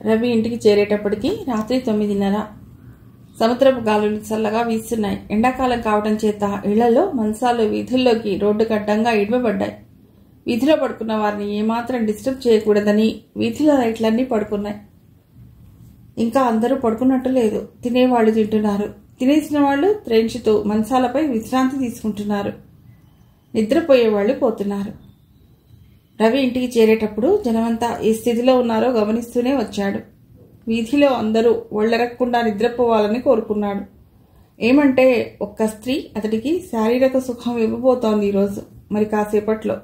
రవి ఇంటికి చేరేటప్పటికి రాత్రి తొమ్మిదిన్నర సముద్రపు గాలులు చల్లగా వీస్తున్నాయి ఎండాకాలం కావడం చేత ఇళ్లలో మంచాలు వీధుల్లోకి రోడ్డుకు అడ్డంగా ఇడవబడ్డాయి వీధిలో పడుకున్న వారిని ఏమాత్రం డిస్టర్బ్ చేయకూడదని వీధిలో లైట్లన్నీ పడుకున్నాయి ఇంకా అందరూ పడుకున్నట్టు లేదు తినేవాళ్ళు తింటున్నారు తినేసిన వాళ్ళు త్రేంచుతూ మంచాలపై విశ్రాంతి తీసుకుంటున్నారు నిద్రపోయేవాళ్ళు పోతున్నారు రవి ఇంటికి చేరేటప్పుడు జనమంతా ఏ స్థితిలో ఉన్నారో గమనిస్తూనే వచ్చాడు వీధిలో అందరూ ఒళ్ళెరక్కుండా నిద్రపోవాలని కోరుకున్నాడు ఏమంటే ఒక్క స్త్రీ అతడికి శారీరక సుఖం ఇవ్వబోతోంది ఈరోజు మరి కాసేపట్లో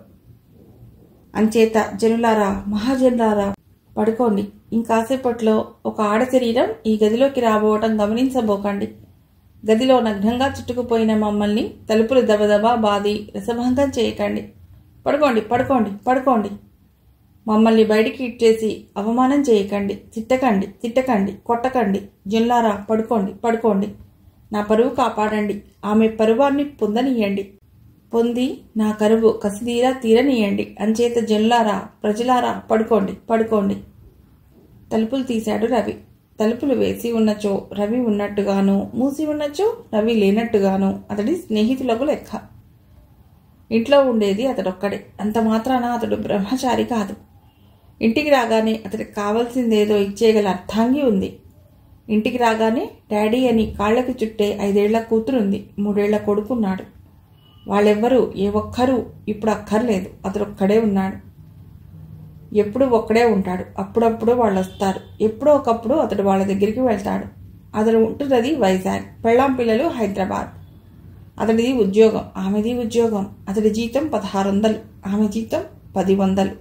అంచేత జనులారా మహాజనులారా పడుకోండి ఇంకాసేపట్లో ఒక ఆడ శరీరం ఈ గదిలోకి రాబోవటం గమనించబోకండి గదిలో నగ్నంగా చుట్టుకుపోయిన మమ్మల్ని తలుపులు దబదబా బాది రసభంగం చేయకండి పడుకోండి పడుకోండి పడుకోండి మమ్మల్ని బయటికి ఇచ్చేసి అవమానం చేయకండి తిట్టకండి తిట్టకండి కొట్టకండి జుల్లారా పడుకోండి పడుకోండి నా పరువు కాపాడండి ఆమె పరువాన్ని పొందనీయండి పొంది నా కరువు కసిదీరా తీరనీయండి అంచేత జనులారా ప్రజలారా పడుకోండి పడుకోండి తలుపులు తీశాడు రవి తలుపులు వేసి ఉన్నచో రవి ఉన్నట్టుగాను మూసి ఉన్నచో రవి లేనట్టుగాను అతడి స్నేహితులకు లెక్క ఇంట్లో ఉండేది అతడొక్కడే అంత మాత్రాన అతడు బ్రహ్మచారి కాదు ఇంటికి రాగానే అతడికి కావాల్సిందేదో ఇచ్చేయగల అర్థాంగి ఉంది ఇంటికి రాగానే డాడీ అని కాళ్ళకి చుట్టే ఐదేళ్ల కూతురుంది మూడేళ్ల కొడుకున్నాడు వాళ్ళెవ్వరూ ఏ ఒక్కరూ ఇప్పుడు అక్కర్లేదు అతడొక్కడే ఉన్నాడు ఎప్పుడు ఒక్కడే ఉంటాడు అప్పుడప్పుడు వాళ్ళు వస్తారు ఎప్పుడో ఒకప్పుడు అతడు వాళ్ళ దగ్గరికి వెళ్తాడు అతడు ఉంటున్నది వైజాగ్ పెళ్ళాం పిల్లలు హైదరాబాద్ అతడిది ఉద్యోగం ఆమెది ఉద్యోగం అతడి జీతం పదహారు వందలు ఆమె జీతం పది వందలు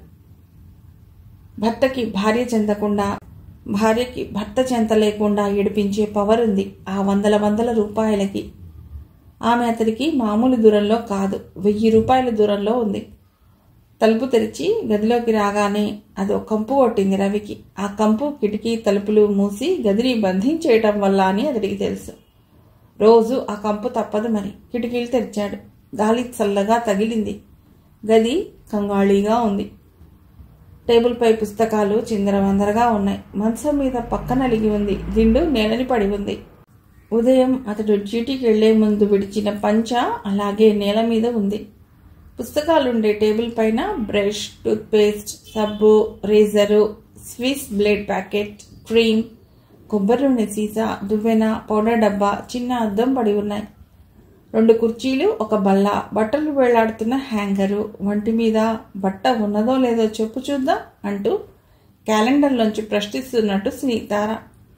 భర్తకి భార్య చెందకుండా భార్యకి భర్త చెంత లేకుండా ఏడిపించే పవర్ ఉంది ఆ వందల వందల రూపాయలకి ఆమె అతడికి మామూలు దూరంలో కాదు వెయ్యి రూపాయల దూరంలో ఉంది తలుపు తెరిచి గదిలోకి రాగానే అది ఒక కంపు కొట్టింది రవికి ఆ కంపు కిటికీ తలుపులు మూసి గదిని బంధించేయటం వల్ల అని అతడికి తెలుసు రోజు ఆ కంపు తప్పదు మరి కిటికీలు తెరిచాడు గాలి చల్లగా తగిలింది గది కంగాళీగా ఉంది టేబుల్పై పుస్తకాలు చిందరవందరగా ఉన్నాయి మంచం మీద పక్కన అలిగి ఉంది దిండు నేలని పడి ఉంది ఉదయం అతడు డ్యూటీకి వెళ్లే ముందు విడిచిన పంచ అలాగే నేల మీద ఉంది పుస్తకాలుండే టేబుల్ పైన బ్రష్ టూత్పేస్ట్ సబ్బు razor Swiss blade packet cream కొబ్బరి నూనె సీసా దువ్వెన పౌడర్ డబ్బా చిన్న అద్దం పడి ఉన్నాయి రెండు కుర్చీలు ఒక బల్ల బట్టలు వేలాడుతున్న హ్యాంగరు వంటి మీద బట్ట ఉన్నదో లేదో చెప్పు చూద్దాం అంటూ క్యాలెండర్లోంచి ప్రశ్నిస్తున్నట్టు సునీతార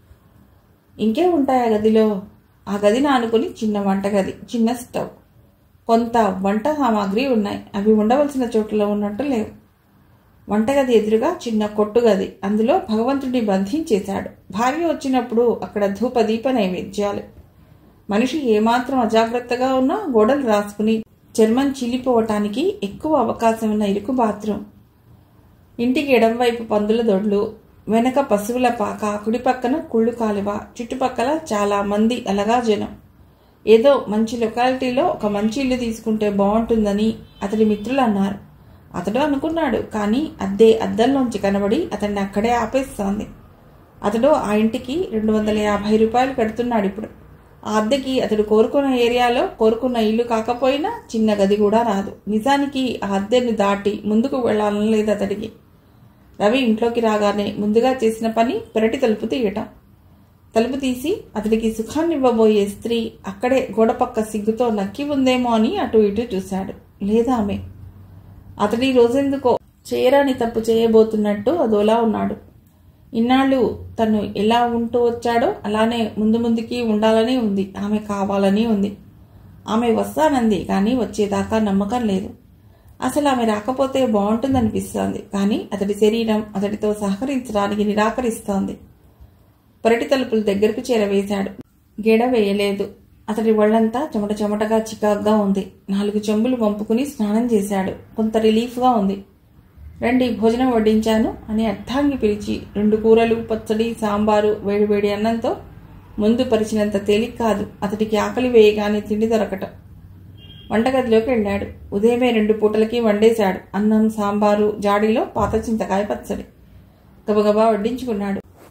ఇంకే ఉంటాయి ఆ గదిలో ఆ గదిని ఆనుకుని చిన్న వంటగది చిన్న స్టవ్ కొంత వంట సామాగ్రి ఉన్నాయి అవి ఉండవలసిన చోట్ల ఉన్నట్టు లేవు వంటగది ఎదురుగా చిన్న కొట్టుగది అందులో భగవంతుడిని బంధించేశాడు భార్య వచ్చినప్పుడు అక్కడ ధూప దీప నైవేద్యాలు మనిషి ఏమాత్రం అజాగ్రత్తగా ఉన్నా గోడలు రాసుకుని చర్మం చీలిపోవటానికి ఎక్కువ అవకాశం ఉన్న ఇరుకు బాత్రూమ్ ఇంటికి ఎడంవైపు పందుల దొడ్లు వెనక పశువుల పాక కుడి పక్కన కుళ్ళు కాలువ చుట్టుపక్కల చాలా మంది అలగా జనం ఏదో మంచి లొకాలిటీలో ఒక మంచి ఇల్లు తీసుకుంటే బాగుంటుందని అతడి మిత్రులు అన్నారు అతడు అనుకున్నాడు కానీ అద్దె అద్దంలోంచి కనబడి అతన్ని అక్కడే ఆపేస్తోంది అతడు ఆ ఇంటికి రెండు వందల యాభై రూపాయలు కడుతున్నాడు ఇప్పుడు ఆ అద్దెకి అతడు కోరుకున్న ఏరియాలో కోరుకున్న ఇల్లు కాకపోయినా చిన్న గది కూడా రాదు నిజానికి ఆ అద్దెను దాటి ముందుకు వెళ్లాలని లేదు అతడికి రవి ఇంట్లోకి రాగానే ముందుగా చేసిన పని పెరటి తలుపు తీయటం తలుపు తీసి అతడికి సుఖాన్ని ఇవ్వబోయే స్త్రీ అక్కడే గోడపక్క సిగ్గుతో నక్కి ఉందేమో అని అటు ఇటు చూశాడు లేదా ఆమె అతడి రోజెందుకో చేయరాని తప్పు చేయబోతున్నట్టు అదోలా ఉన్నాడు ఇన్నాళ్ళు తను ఎలా ఉంటూ వచ్చాడో అలానే ముందు ముందుకి ఉండాలని ఉంది ఆమె కావాలని ఉంది ఆమె వస్తానంది కానీ వచ్చేదాకా నమ్మకం లేదు అసలు ఆమె రాకపోతే బాగుంటుందనిపిస్తోంది కానీ అతడి శరీరం అతడితో సహకరించడానికి నిరాకరిస్తోంది పెరటి తలుపులు దగ్గరకు చేరవేశాడు గెడ వేయలేదు అతడి ఒళ్ళంతా చెమట చెమటగా చికాగ్గా ఉంది నాలుగు చెంబులు వంపుకుని స్నానం చేశాడు కొంత రిలీఫ్గా ఉంది రండి భోజనం వడ్డించాను అని అర్థాంగి పిలిచి రెండు కూరలు పచ్చడి సాంబారు వేడివేడి అన్నంతో ముందు పరిచినంత తేలిక కాదు అతడికి ఆకలి వేయగానే తిండి దొరకటం వంటగదిలోకి వెళ్ళాడు ఉదయమే రెండు పూటలకి వండేశాడు అన్నం సాంబారు జాడీలో పాత చింతకాయ పచ్చడి గబగబా వడ్డించుకున్నాడు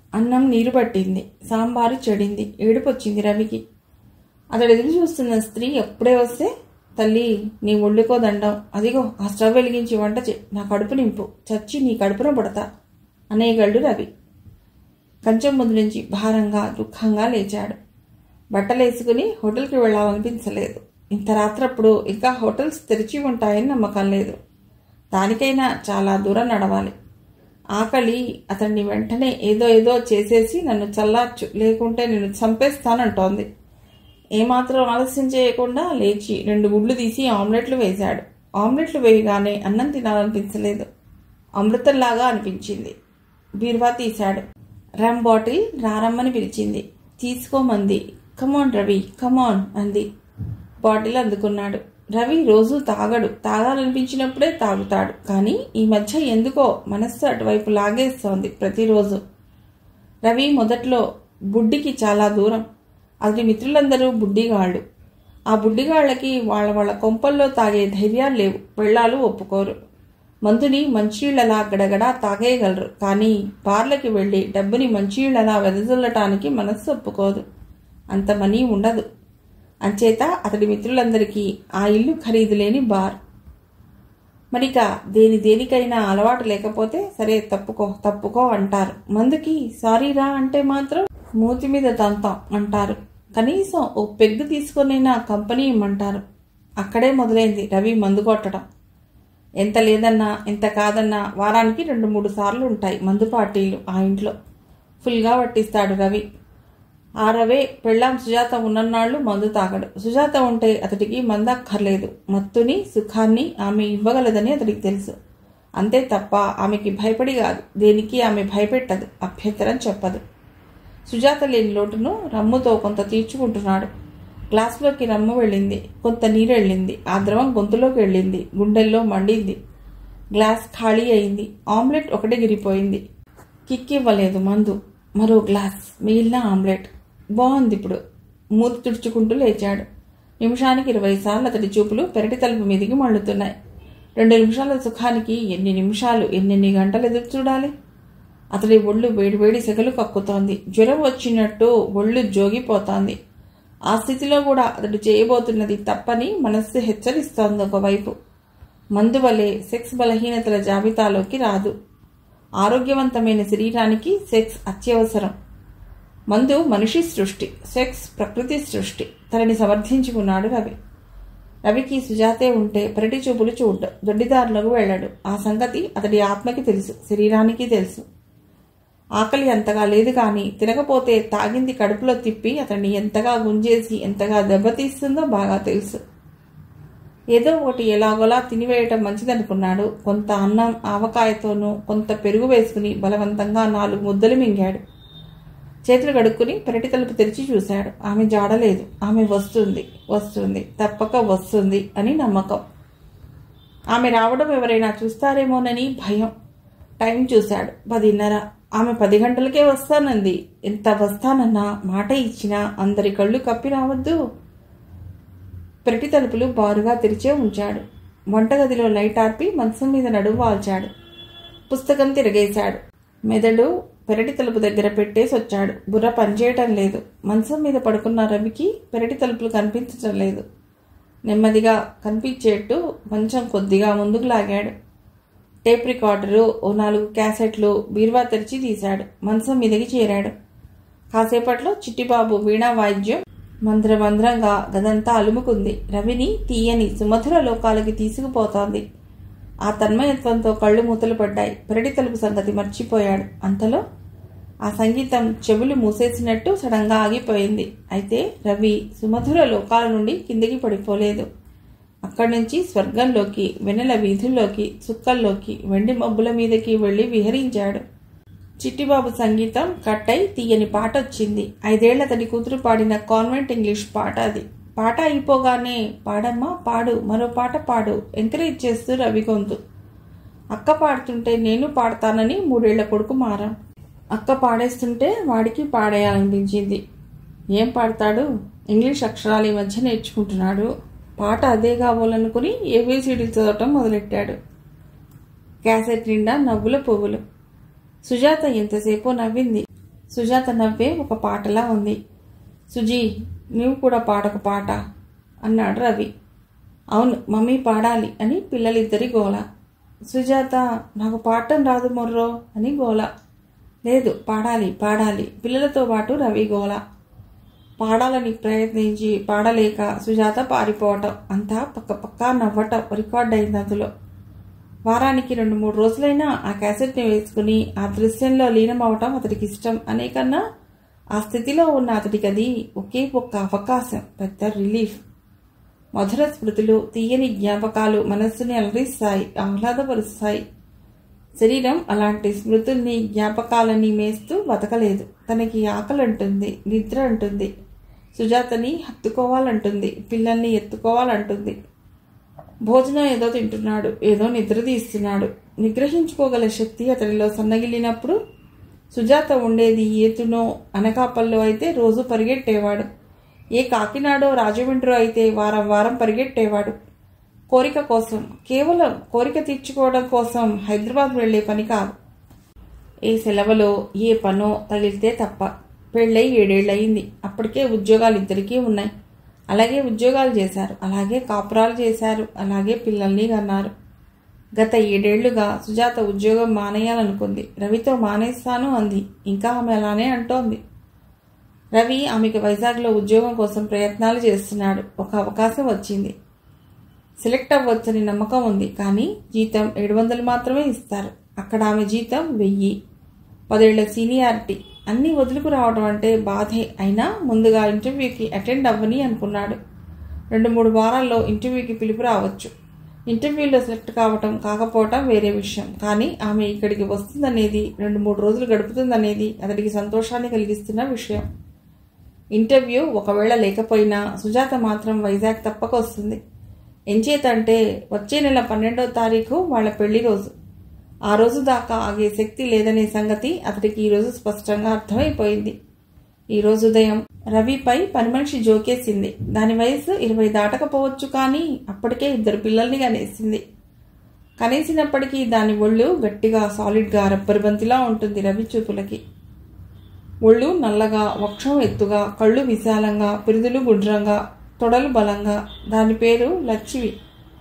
అన్నం నీరు పట్టింది సాంబారు చెడింది ఏడుపొచ్చింది రవికి అతడు ఎదురు చూస్తున్న స్త్రీ ఎప్పుడే వస్తే తల్లి నీ ఒళ్ళుకో దండం అదిగో ఆ స్టవ్ వెలిగించి వంట చే నా కడుపు నింపు చచ్చి నీ కడుపున పడతా అనేయగలడు రవి కంచెం ముందు నుంచి భారంగా దుఃఖంగా లేచాడు బట్టలేసుకుని హోటల్కి వెళ్ళాలనిపించలేదు ఇంత రాత్రప్పుడు ఇంకా హోటల్స్ తెరిచి ఉంటాయని నమ్మకం లేదు దానికైనా చాలా దూరం నడవాలి ఆకలి అతన్ని వెంటనే ఏదో ఏదో చేసేసి నన్ను చల్లార్చు లేకుంటే నేను చంపేస్తానంటోంది ఏమాత్రం ఆలస్యం చేయకుండా లేచి రెండు గుడ్లు తీసి ఆమ్లెట్లు వేశాడు ఆమ్లెట్లు వేయగానే అన్నం తినాలనిపించలేదు అమృతంలాగా అనిపించింది బీరువా తీశాడు రమ్ బాటిల్ రారమ్మని పిలిచింది తీసుకోమంది కమాన్ రవి కమాన్ అంది బాటిల్ అందుకున్నాడు రవి రోజు తాగడు తాగాలనిపించినప్పుడే తాగుతాడు కానీ ఈ మధ్య ఎందుకో మనస్సు అటువైపు లాగేస్తోంది ప్రతిరోజు రవి మొదట్లో బుడ్డికి చాలా దూరం అతని మిత్రులందరూ బుడ్డిగాళ్ళు ఆ బుడ్డిగాళ్ళకి వాళ్ళ వాళ్ళ కొంపల్లో తాగే ధైర్యాలు లేవు పెళ్ళాలు ఒప్పుకోరు మందుని మంచినీళ్ళలా గడగడా తాగేయగలరు కానీ బార్లకి వెళ్ళి డబ్బుని మంచినీళ్ళలా వెదజల్లటానికి మనస్సు ఒప్పుకోదు అంత మనీ ఉండదు అంచేత అతడి మిత్రులందరికీ ఆ ఇల్లు ఖరీదు లేని బార్ మరిక దేని దేనికైనా అలవాటు లేకపోతే సరే తప్పుకో తప్పుకో అంటారు మందుకి సారీరా అంటే మాత్రం మూతి మీద తంతాం అంటారు కనీసం ఓ పెగ్గు తీసుకొనైనా కంపెనీ ఇమ్మంటారు అక్కడే మొదలైంది రవి మందు కొట్టడం ఎంత లేదన్నా ఎంత కాదన్నా వారానికి రెండు మూడు సార్లు ఉంటాయి మందు పార్టీలు ఆ ఇంట్లో ఫుల్గా పట్టిస్తాడు రవి ఆ రవే పెళ్ళాం సుజాత ఉన్ననాళ్ళు మందు తాగడు సుజాత ఉంటే అతడికి మందక్కర్లేదు మత్తుని సుఖాన్ని ఆమె ఇవ్వగలదని అతడికి తెలుసు అంతే తప్ప ఆమెకి భయపడి కాదు దేనికి ఆమె భయపెట్టదు అభ్యంతరం చెప్పదు సుజాత లేని లోటును రమ్ముతో కొంత తీర్చుకుంటున్నాడు గ్లాసులోకి రమ్ము వెళ్ళింది కొంత నీరు వెళ్ళింది ఆ ద్రవం గొంతులోకి వెళ్ళింది గుండెల్లో మండింది గ్లాస్ ఖాళీ అయింది ఆమ్లెట్ ఒకటి గిరిపోయింది కిక్ ఇవ్వలేదు మందు మరో గ్లాస్ మిగిలిన ఆమ్లెట్ బాగుంది ఇప్పుడు మూతి తుడుచుకుంటూ లేచాడు నిమిషానికి ఇరవై సార్లు అతడి చూపులు పెరటి తలుపు మీదికి మళ్ళుతున్నాయి రెండు నిమిషాల సుఖానికి ఎన్ని నిమిషాలు ఎన్నెన్ని గంటలు ఎదురు చూడాలి అతడి ఒళ్ళు వేడివేడి సెగలు కక్కుతోంది జ్వరం వచ్చినట్టు ఒళ్ళు జోగిపోతోంది ఆ స్థితిలో కూడా అతడు చేయబోతున్నది తప్పని మనస్సు హెచ్చరిస్తోంది ఒకవైపు మందు వలె సెక్స్ బలహీనతల జాబితాలోకి రాదు ఆరోగ్యవంతమైన శరీరానికి సెక్స్ అత్యవసరం మందు మనిషి సృష్టి సెక్స్ ప్రకృతి సృష్టి తనని సమర్థించుకున్నాడు రవి రవికి సుజాతే ఉంటే పెరటి చూపులు చూడ్డు దొడ్డిదారులకు వెళ్ళాడు ఆ సంగతి అతడి ఆత్మకి తెలుసు శరీరానికి తెలుసు ఆకలి అంతగా లేదు కానీ తినకపోతే తాగింది కడుపులో తిప్పి అతన్ని ఎంతగా గుంజేసి ఎంతగా దెబ్బతీస్తుందో బాగా తెలుసు ఏదో ఒకటి ఎలాగోలా తినివేయటం మంచిదనుకున్నాడు కొంత అన్నం ఆవకాయతోనూ కొంత పెరుగు వేసుకుని బలవంతంగా నాలుగు ముద్దలు మింగాడు చేతులు కడుక్కుని పెరటి తలుపు తెరిచి చూశాడు ఆమె జాడలేదు ఆమె వస్తుంది వస్తుంది తప్పక వస్తుంది అని నమ్మకం ఆమె రావడం ఎవరైనా చూస్తారేమోనని భయం టైం చూశాడు పదిన్నర ఆమె పది గంటలకే వస్తానంది ఎంత వస్తానన్నా మాట ఇచ్చినా అందరి కళ్ళు కప్పి రావద్దు పెరటి తలుపులు బారుగా తెరిచే ఉంచాడు వంటగదిలో లైట్ ఆర్పి మంచం మీద నడువు వాల్చాడు పుస్తకం తిరగేశాడు మెదడు పెరటి తలుపు దగ్గర పెట్టేసి వచ్చాడు బుర్ర పనిచేయటం లేదు మంచం మీద పడుకున్న రవికి పెరటి తలుపులు కనిపించటం లేదు నెమ్మదిగా కనిపించేట్టు మంచం కొద్దిగా ముందుకు లాగాడు టేప్ రికార్డరు ఓ నాలుగు క్యాసెట్లు బీరువా తెరిచి తీశాడు మంచం మీదకి చేరాడు కాసేపట్లో చిట్టిబాబు వీణా వాయిద్యం మంద్రమంద్రంగా గదంతా అలుముకుంది రవిని తీయని సుమధుర లోకాలకి తీసుకుపోతోంది ఆ తన్మయత్వంతో కళ్ళు మూతలు పడ్డాయి పెరటి తలుపు సంగతి మర్చిపోయాడు అంతలో ఆ సంగీతం చెవులు మూసేసినట్టు సడన్గా ఆగిపోయింది అయితే రవి సుమధుర లోకాల నుండి కిందికి పడిపోలేదు అక్కడి నుంచి స్వర్గంలోకి వెన్నెల వీధుల్లోకి చుక్కల్లోకి వెండి మబ్బుల మీదకి వెళ్ళి విహరించాడు చిట్టిబాబు సంగీతం కట్టై తీయని పాట వచ్చింది ఐదేళ్ల తడి కూతురు పాడిన కాన్వెంట్ ఇంగ్లీష్ పాట అది పాట అయిపోగానే పాడమ్మా పాడు మరో పాట పాడు ఎంకరేజ్ చేస్తూ రవి గొంతు అక్క పాడుతుంటే నేను పాడతానని మూడేళ్ల కొడుకు మారాం అక్క పాడేస్తుంటే వాడికి పాడేయాలనిపించింది ఏం పాడతాడు ఇంగ్లీష్ అక్షరాలు ఈ మధ్య నేర్చుకుంటున్నాడు పాట అదే కావాలనుకుని ఏబీసీడీలు చదవటం మొదలెట్టాడు క్యాసెట్ నిండా నవ్వుల పువ్వులు సుజాత ఎంతసేపో నవ్వింది సుజాత నవ్వే ఒక పాటలా ఉంది సుజీ నువ్వు కూడా పాడక పాట అన్నాడు రవి అవును మమ్మీ పాడాలి అని పిల్లలిద్దరి గోల సుజాత నాకు పాడటం రాదు మొర్రో అని గోల లేదు పాడాలి పాడాలి పిల్లలతో పాటు రవి గోల పాడాలని ప్రయత్నించి పాడలేక సుజాత పారిపోవటం అంతా పక్క పక్క నవ్వటం రికార్డ్ అయింది అందులో వారానికి రెండు మూడు రోజులైనా ఆ క్యాసెట్ని వేసుకుని ఆ దృశ్యంలో లీనమవటం అతడికి ఇష్టం అనే కన్నా ఆ స్థితిలో ఉన్న అతడికి అది ఒకే ఒక్క అవకాశం పెద్ద రిలీఫ్ మధుర స్మృతులు తీయని జ్ఞాపకాలు మనస్సుని అలరిస్తాయి ఆహ్లాదపరుస్తాయి శరీరం అలాంటి స్మృతుల్ని జ్ఞాపకాలని మేస్తూ బతకలేదు తనకి ఆకలి అంటుంది నిద్ర అంటుంది సుజాతని హత్తుకోవాలంటుంది పిల్లల్ని ఎత్తుకోవాలంటుంది భోజనం ఏదో తింటున్నాడు ఏదో నిద్ర తీస్తున్నాడు నిగ్రహించుకోగల శక్తి అతనిలో సన్నగిల్లినప్పుడు సుజాత ఉండేది ఏతునో అనకాపల్లో అయితే రోజు పరిగెట్టేవాడు ఏ కాకినాడో రాజమండ్రి అయితే వారం వారం పరిగెట్టేవాడు కోరిక కోసం కేవలం కోరిక తీర్చుకోవడం కోసం హైదరాబాద్ వెళ్లే పని కాదు ఏ సెలవులో ఏ పనో తగిలితే తప్ప పెళ్ళై ఏడేళ్ళయింది అప్పటికే ఉద్యోగాలు ఇద్దరికీ ఉన్నాయి అలాగే ఉద్యోగాలు చేశారు అలాగే కాపురాలు చేశారు అలాగే పిల్లల్ని కన్నారు గత ఏడేళ్లుగా సుజాత ఉద్యోగం మానేయాలనుకుంది రవితో మానేస్తాను అంది ఇంకా ఆమె అలానే అంటోంది రవి ఆమెకు వైజాగ్లో ఉద్యోగం కోసం ప్రయత్నాలు చేస్తున్నాడు ఒక అవకాశం వచ్చింది సెలెక్ట్ అవ్వచ్చని నమ్మకం ఉంది కానీ జీతం ఏడు వందలు మాత్రమే ఇస్తారు అక్కడ ఆమె జీతం వెయ్యి పదేళ్ల సీనియారిటీ అన్నీ వదులుకు రావడం అంటే బాధే అయినా ముందుగా ఇంటర్వ్యూకి అటెండ్ అవ్వని అనుకున్నాడు రెండు మూడు వారాల్లో ఇంటర్వ్యూకి పిలుపు రావచ్చు ఇంటర్వ్యూలో సెలెక్ట్ కావటం కాకపోవటం వేరే విషయం కానీ ఆమె ఇక్కడికి వస్తుందనేది రెండు మూడు రోజులు గడుపుతుందనేది అతడికి సంతోషాన్ని కలిగిస్తున్న విషయం ఇంటర్వ్యూ ఒకవేళ లేకపోయినా సుజాత మాత్రం వైజాగ్ తప్పకొస్తుంది ఎంచేతంటే వచ్చే నెల పన్నెండో తారీఖు వాళ్ళ పెళ్లి రోజు ఆ రోజు దాకా ఆగే శక్తి లేదనే సంగతి అతడికి ఈరోజు స్పష్టంగా అర్థమైపోయింది ఈరోజు ఉదయం రవిపై పని మనిషి జోకేసింది దాని వయసు ఇరవై దాటకపోవచ్చు కానీ అప్పటికే ఇద్దరు పిల్లల్ని కనేసింది కనేసినప్పటికీ దాని ఒళ్ళు గట్టిగా సాలిడ్గా రబ్బర్ బంతిలా ఉంటుంది రవి చూపులకి ఒళ్ళు నల్లగా వక్షం ఎత్తుగా కళ్ళు విశాలంగా పిరుదులు గుండ్రంగా తొడలు బలంగా దాని పేరు లచ్చివి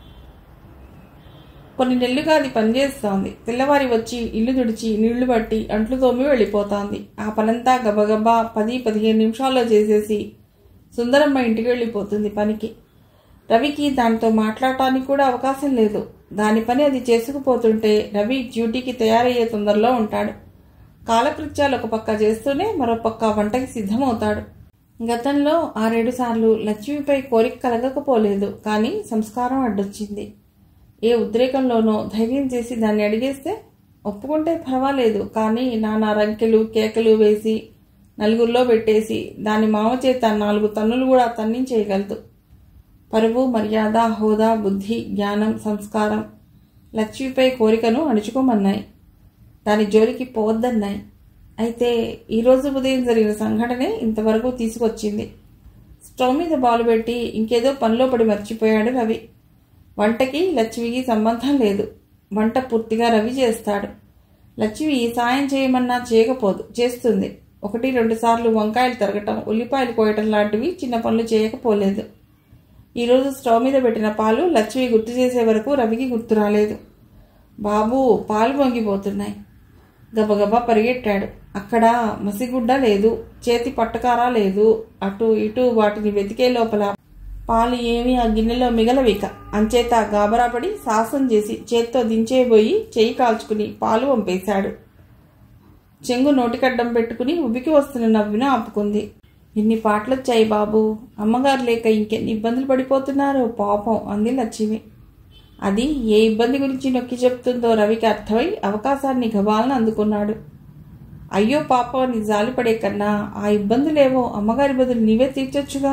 కొన్ని నెలలుగా అది పనిచేస్తోంది తెల్లవారి వచ్చి ఇల్లు తుడిచి నీళ్లు పట్టి అంట్లు తోమి వెళ్ళిపోతోంది ఆ పనంతా గబగబా పది పదిహేను నిమిషాల్లో చేసేసి సుందరమ్మ ఇంటికి వెళ్ళిపోతుంది పనికి రవికి దానితో మాట్లాడటానికి కూడా అవకాశం లేదు దాని పని అది చేసుకుపోతుంటే రవి డ్యూటీకి తయారయ్యే తొందరలో ఉంటాడు కాలకృత్యాలు ఒక పక్క చేస్తూనే మరో పక్క వంటకి సిద్ధమవుతాడు గతంలో ఆరేడు సార్లు లక్ష్మిపై కోరిక కలగకపోలేదు కానీ సంస్కారం అడ్డొచ్చింది ఏ ఉద్రేకంలోనో ధైర్యం చేసి దాన్ని అడిగేస్తే ఒప్పుకుంటే పర్వాలేదు కానీ నానా రంకెలు కేకలు వేసి నలుగురిలో పెట్టేసి దాని మామ చేత నాలుగు తన్నులు కూడా తన్నించేయగలదు పరువు మర్యాద హోదా బుద్ధి జ్ఞానం సంస్కారం లక్ష్మిపై కోరికను అణుచుకోమన్నాయి దాని జోలికి పోవద్దన్నాయి అయితే ఈరోజు ఉదయం జరిగిన సంఘటనే ఇంతవరకు తీసుకొచ్చింది స్టవ్ మీద బాలు పెట్టి ఇంకేదో పనిలో పడి మర్చిపోయాడు రవి వంటకి లక్ష్మికి సంబంధం లేదు వంట పూర్తిగా రవి చేస్తాడు లక్ష్మి సాయం చేయమన్నా చేయకపోదు చేస్తుంది ఒకటి రెండు సార్లు వంకాయలు తరగటం ఉల్లిపాయలు కోయటం లాంటివి చిన్న పనులు చేయకపోలేదు ఈరోజు స్టవ్ మీద పెట్టిన పాలు లక్ష్మి గుర్తు చేసే వరకు రవికి గుర్తు రాలేదు బాబు పాలు వంగిపోతున్నాయి గబగబా పరిగెట్టాడు అక్కడ మసిగుడ్డ లేదు చేతి పట్టకారా లేదు అటు ఇటు వాటిని వెతికే లోపల పాలు ఏమీ ఆ గిన్నెలో మిగలవిక అంచేత గాబరాపడి సాసం చేసి చేత్తో దించేయబోయి చెయ్యి కాల్చుకుని పాలు వంపేశాడు చెంగు నోటికడ్డం పెట్టుకుని ఉబికి వస్తున్న నవ్వును ఆపుకుంది ఇన్ని పాటలొచ్చాయి బాబు అమ్మగారు లేక ఇంకెన్ని ఇబ్బందులు పడిపోతున్నారో పాపం అంది లక్ష్మి అది ఏ ఇబ్బంది గురించి నొక్కి చెప్తుందో రవికి అర్థమై అవకాశాన్ని గబాలను అందుకున్నాడు అయ్యో పాపం నీ జాలిపడే కన్నా ఆ ఇబ్బందులేవో అమ్మగారి బదులు నీవే తీర్చొచ్చుగా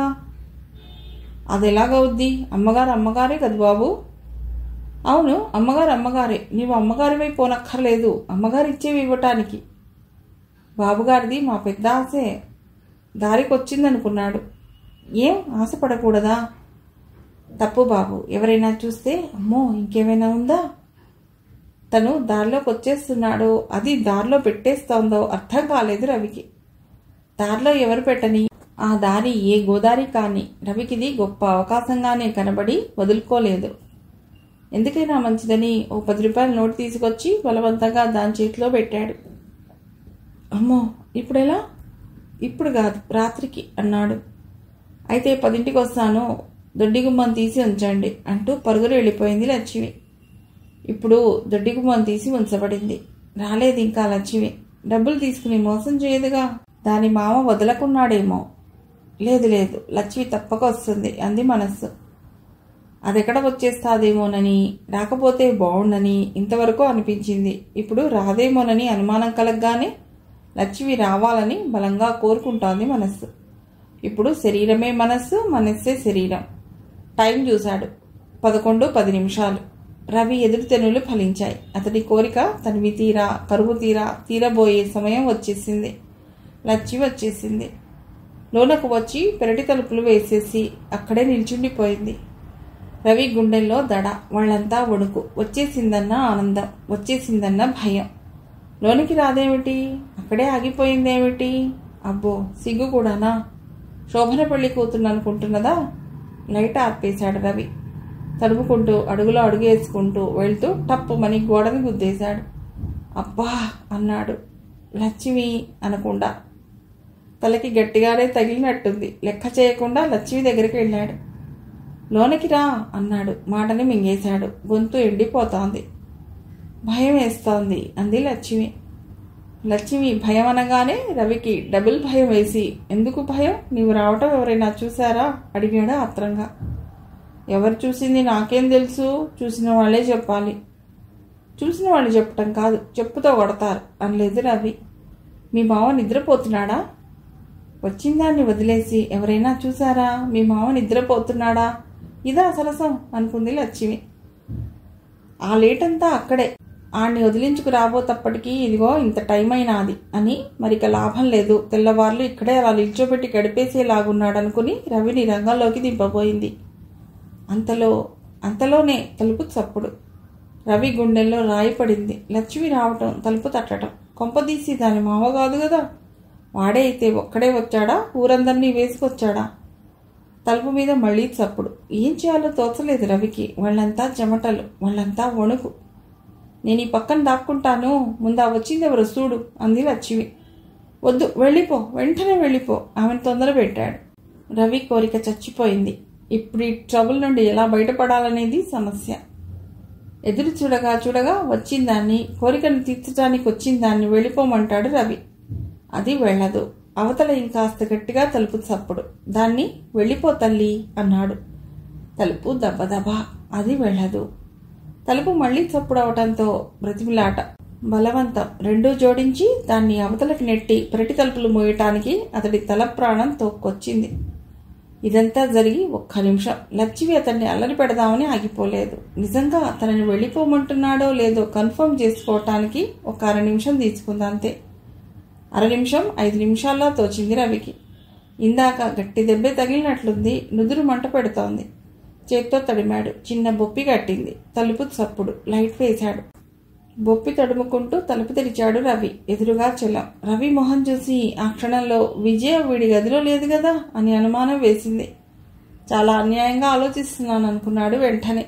అది ఎలాగవుద్ది అమ్మగారు అమ్మగారే కదా బాబు అవును అమ్మగారు అమ్మగారే నీవు అమ్మగారివై పోనక్కర్లేదు అమ్మగారు ఇచ్చేవి ఇవ్వటానికి బాబుగారిది మా పెద్ద ఆశే దారికి వచ్చిందనుకున్నాడు ఏం ఆశపడకూడదా తప్పు బాబు ఎవరైనా చూస్తే అమ్మో ఇంకేమైనా ఉందా తను దారిలోకి వచ్చేస్తున్నాడో అది దారిలో పెట్టేస్తోందో అర్థం కాలేదు రవికి దారిలో ఎవరు పెట్టని ఆ దారి ఏ గోదారి కాని రవికిది గొప్ప అవకాశంగానే కనబడి వదులుకోలేదు ఎందుకైనా మంచిదని ఓ పది రూపాయల నోటు తీసుకొచ్చి బలవంతంగా దాని చేతిలో పెట్టాడు అమ్మో ఇప్పుడెలా ఇప్పుడు కాదు రాత్రికి అన్నాడు అయితే పదింటికి వస్తాను దొడ్డి గుమ్మం తీసి ఉంచండి అంటూ పరుగులు వెళ్ళిపోయింది లక్ష్మి ఇప్పుడు దొడ్డి గుమ్మం తీసి ఉంచబడింది రాలేదు ఇంకా లక్ష్మి డబ్బులు తీసుకుని మోసం చేయదుగా దాని మామ వదలకున్నాడేమో లేదు లేదు లక్ష్మి తప్పక వస్తుంది అంది మనస్సు అదెక్కడ వచ్చేస్తాదేమోనని రాకపోతే బాగుండని ఇంతవరకు అనిపించింది ఇప్పుడు రాదేమోనని అనుమానం కలగగానే లక్ష్మి రావాలని బలంగా కోరుకుంటోంది మనస్సు ఇప్పుడు శరీరమే మనస్సు మనస్సే శరీరం టైం చూశాడు పదకొండు పది నిమిషాలు రవి ఎదురుతెనులు ఫలించాయి అతడి కోరిక తనివి తీరా కరువు తీరా తీరబోయే సమయం వచ్చేసింది లచ్చి వచ్చేసింది లోనకు వచ్చి పెరటి తలుపులు వేసేసి అక్కడే నిల్చుండిపోయింది రవి గుండెల్లో దడ వాళ్ళంతా వణుకు వచ్చేసిందన్న ఆనందం వచ్చేసిందన్న భయం లోనికి రాదేమిటి అక్కడే ఆగిపోయిందేమిటి అబ్బో సిగ్గు కూడానా శోభన పెళ్లి కూతురు అనుకుంటున్నదా లైట్ ఆర్పేశాడు రవి తడుముకుంటూ అడుగులో అడుగేసుకుంటూ వెళ్తూ టప్పు మని గోడని గుద్దేశాడు అబ్బా అన్నాడు లక్ష్మి అనకుండా తలకి గట్టిగానే తగిలినట్టుంది లెక్క చేయకుండా లక్ష్మి దగ్గరికి వెళ్ళాడు లోనికి రా అన్నాడు మాటని మింగేశాడు గొంతు ఎండిపోతోంది భయం వేస్తోంది అంది లక్ష్మి లక్ష్మి భయం అనగానే రవికి డబుల్ భయం వేసి ఎందుకు భయం నీవు రావటం ఎవరైనా చూసారా అడిగాడు ఆత్రంగా ఎవరు చూసింది నాకేం తెలుసు చూసిన వాళ్ళే చెప్పాలి చూసిన వాళ్ళు చెప్పటం కాదు చెప్పుతో కొడతారు అనలేదు రవి మీ మావ నిద్రపోతున్నాడా వచ్చిందాన్ని వదిలేసి ఎవరైనా చూసారా మీ మావ నిద్రపోతున్నాడా ఇదా సరసం అనుకుంది లక్ష్మి ఆ లేటంతా అక్కడే ఆడిని వదిలించుకు రాబోతప్పటికీ ఇదిగో ఇంత టైం అయినాది అని మరిక లాభం లేదు తెల్లవార్లు ఇక్కడే అలా నిల్చోబెట్టి గడిపేసేలాగున్నాడు అనుకుని రవిని రంగంలోకి దింపబోయింది అంతలో అంతలోనే తలుపు చప్పుడు రవి గుండెల్లో రాయి పడింది లక్ష్మి రావటం తలుపు తట్టడం కొంపదీసి దాని మావ కాదు కదా వాడే అయితే ఒక్కడే వచ్చాడా ఊరందరినీ వేసుకొచ్చాడా తలుపు మీద మళ్ళీ చప్పుడు ఏం చేయాలో తోచలేదు రవికి వాళ్ళంతా చెమటలు వాళ్ళంతా వణుకు నేను ఈ పక్కన దాక్కుంటాను ముందా వచ్చింది ఎవరు చూడు అంది లక్ష్మి వద్దు వెళ్ళిపో వెంటనే వెళ్ళిపో ఆమెను తొందర పెట్టాడు రవి కోరిక చచ్చిపోయింది ఇప్పుడు ఈ ట్రబుల్ నుండి ఎలా బయటపడాలనేది సమస్య ఎదురు చూడగా చూడగా వచ్చిందాన్ని కోరికను తీర్చడానికి వచ్చిందాన్ని వెళ్ళిపోమంటాడు రవి అది వెళ్ళదు అవతల ఇంకాస్త గట్టిగా తలుపు చప్పుడు దాన్ని వెళ్ళిపో తల్లి అన్నాడు తలుపు దెబ్బదబ అది వెళ్ళదు తలుపు మళ్లీ చప్పుడు అవటంతో బ్రతిమిలాట బలవంతం రెండూ జోడించి దాన్ని అవతలకి నెట్టి పెరటి తలుపులు మోయటానికి అతడి తల ప్రాణం తోక్కొచ్చింది ఇదంతా జరిగి ఒక్క నిమిషం లచ్చివి అతన్ని అల్లరి పెడదామని ఆగిపోలేదు నిజంగా తనని వెళ్ళిపోమంటున్నాడో లేదో కన్ఫర్మ్ చేసుకోవటానికి ఒక అర నిమిషం తీసుకుందంతే అర నిమిషం ఐదు నిమిషాల్లో తోచింది రవికి ఇందాక గట్టి దెబ్బే తగిలినట్లుంది నుదురు మంట పెడుతోంది చేత్తో తడిమాడు చిన్న బొప్పి కట్టింది తలుపు చప్పుడు లైట్ వేశాడు బొప్పి తడుముకుంటూ తలుపు తెరిచాడు రవి ఎదురుగా చెల్లం రవి మొహం చూసి ఆ క్షణంలో విజయ వీడి గదిలో లేదు కదా అని అనుమానం వేసింది చాలా అన్యాయంగా ఆలోచిస్తున్నాను అనుకున్నాడు వెంటనే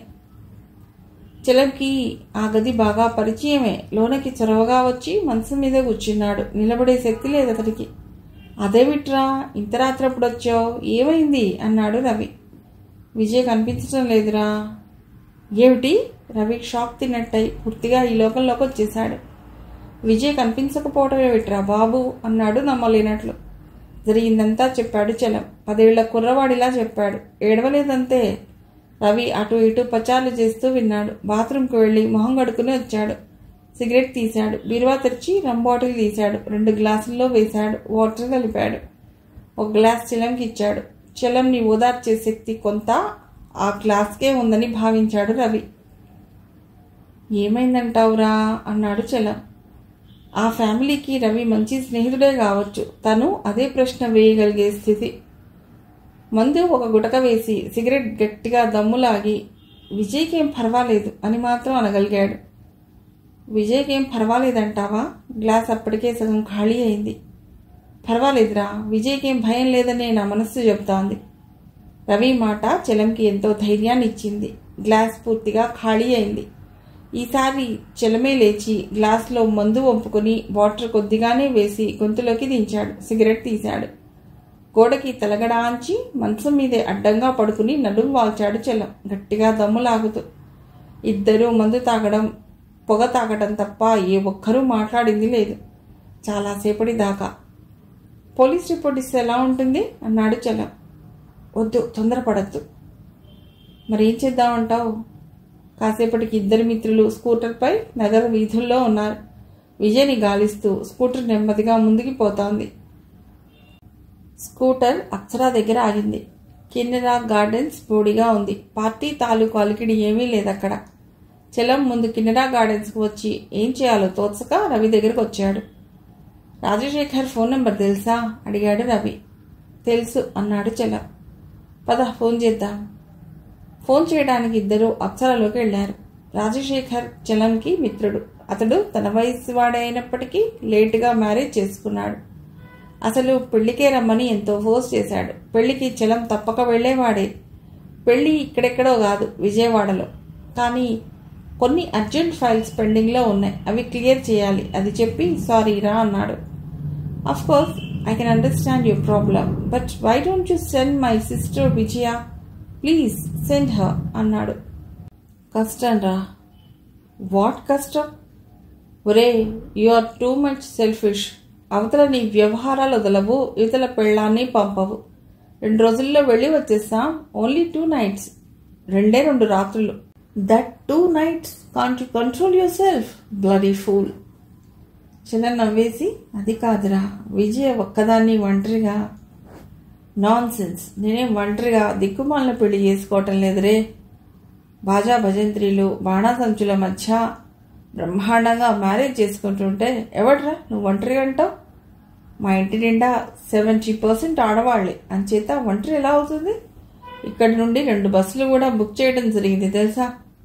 చెలంకి ఆ గది బాగా పరిచయమే లోనకి చొరవగా వచ్చి మనసు మీద కూర్చున్నాడు నిలబడే శక్తి లేదు అతడికి అదేమిట్రా ఇంత రాత్రప్పుడు వచ్చావు ఏమైంది అన్నాడు రవి విజయ్ కనిపించడం లేదురా ఏమిటి రవి షాక్ తిన్నట్టయి పూర్తిగా ఈ లోకంలోకి వచ్చేశాడు విజయ్ కనిపించకపోవడం ఏమిట్రా బాబు అన్నాడు నమ్మలేనట్లు జరిగిందంతా చెప్పాడు చలం పదేళ్ల కుర్రవాడిలా చెప్పాడు ఏడవలేదంతే రవి అటు ఇటు పచారులు చేస్తూ విన్నాడు బాత్రూంకి వెళ్ళి మొహం కడుకుని వచ్చాడు సిగరెట్ తీశాడు బీరువా తెరిచి రమ్ బాటిల్ తీశాడు రెండు గ్లాసుల్లో వేశాడు వాటర్ కలిపాడు ఒక గ్లాస్ చెలంకి ఇచ్చాడు చెలంని ఓదార్చే శక్తి కొంత ఆ గ్లాస్కే ఉందని భావించాడు రవి ఏమైందంటావురా అన్నాడు చలం ఆ ఫ్యామిలీకి రవి మంచి స్నేహితుడే కావచ్చు తను అదే ప్రశ్న వేయగలిగే స్థితి మందు ఒక గుటక వేసి సిగరెట్ గట్టిగా దమ్ములాగి విజయ్కేం పర్వాలేదు అని మాత్రం అనగలిగాడు విజయ్కేం పర్వాలేదంటావా గ్లాస్ అప్పటికే సగం ఖాళీ అయింది పర్వాలేదురా విజయ్కేం భయం లేదనే నా మనస్సు చెబుతోంది రవి మాట చలంకి ఎంతో ధైర్యాన్ని ఇచ్చింది గ్లాస్ పూర్తిగా ఖాళీ అయింది ఈసారి చలమే లేచి గ్లాస్లో మందు వంపుకొని వాటర్ కొద్దిగానే వేసి గొంతులోకి దించాడు సిగరెట్ తీశాడు గోడకి తలగడాంచి మంచం మీదే అడ్డంగా పడుకుని నడుము వాల్చాడు చలం గట్టిగా దమ్ము లాగుతూ ఇద్దరూ మందు తాగడం పొగ తాగడం తప్ప ఏ ఒక్కరూ మాట్లాడింది లేదు చాలాసేపటి దాకా పోలీస్ రిపోర్ట్ ఇస్తే ఎలా ఉంటుంది అన్నాడు చలం వద్దు తొందరపడద్దు మరేం చేద్దామంటావు కాసేపటికి ఇద్దరు మిత్రులు స్కూటర్పై నగర వీధుల్లో ఉన్నారు విజయ్ని గాలిస్తూ స్కూటర్ నెమ్మదిగా ముందుకు పోతోంది స్కూటర్ అప్సరా దగ్గర ఆగింది కిన్నెరా గార్డెన్స్ బోడిగా ఉంది పార్టీ తాలూకు అలికిడి ఏమీ లేదక్కడ చలం ముందు కిన్నెరా గార్డెన్స్కి వచ్చి ఏం చేయాలో తోచక రవి దగ్గరకు వచ్చాడు రాజశేఖర్ ఫోన్ నెంబర్ తెలుసా అడిగాడు రవి తెలుసు అన్నాడు చలం పద ఫోన్ చేద్దాం ఫోన్ చేయడానికి ఇద్దరు అప్సరలోకి వెళ్లారు రాజశేఖర్ చలంకి మిత్రుడు అతడు తన వయసు వాడే అయినప్పటికీ లేటుగా మ్యారేజ్ చేసుకున్నాడు అసలు పెళ్లికే రమ్మని ఎంతో ఫోర్స్ చేశాడు పెళ్లికి చలం తప్పక వెళ్లేవాడే పెళ్లి ఇక్కడెక్కడో కాదు విజయవాడలో కానీ కొన్ని అర్జెంట్ ఫైల్స్ పెండింగ్లో ఉన్నాయి అవి క్లియర్ చేయాలి అది చెప్పి సారీ రా అన్నాడు of course I can understand your problem but why don't you send my sister Vijaya please send her అన్నాడు కష్టం రా వాట్ కష్టం ఒరే you are too much selfish అవతల నీ వ్యవహారాలు వదలవు ఇవతల పెళ్ళాన్ని పంపవు రెండు రోజుల్లో వెళ్ళి వచ్చేస్తాం ఓన్లీ టూ నైట్స్ రెండే రెండు రాత్రులు that two nights can't control yourself bloody fool చిన్న నవ్వేసి అది కాదురా విజయ ఒక్కదాన్ని ఒంటరిగా నాన్ సెన్స్ నేనేం ఒంటరిగా దిక్కుమాలిన పెళ్లి చేసుకోవటం లేదురే బాజా భజంత్రీలు బాణాసంచుల మధ్య బ్రహ్మాండంగా మ్యారేజ్ చేసుకుంటుంటే ఎవడ్రా నువ్వు ఒంటరిగా అంటావు మా ఇంటి నిండా సెవెంటీ పర్సెంట్ ఆడవాళ్లే అంచేత ఒంటరి ఎలా అవుతుంది ఇక్కడి నుండి రెండు బస్సులు కూడా బుక్ చేయడం జరిగింది తెలుసా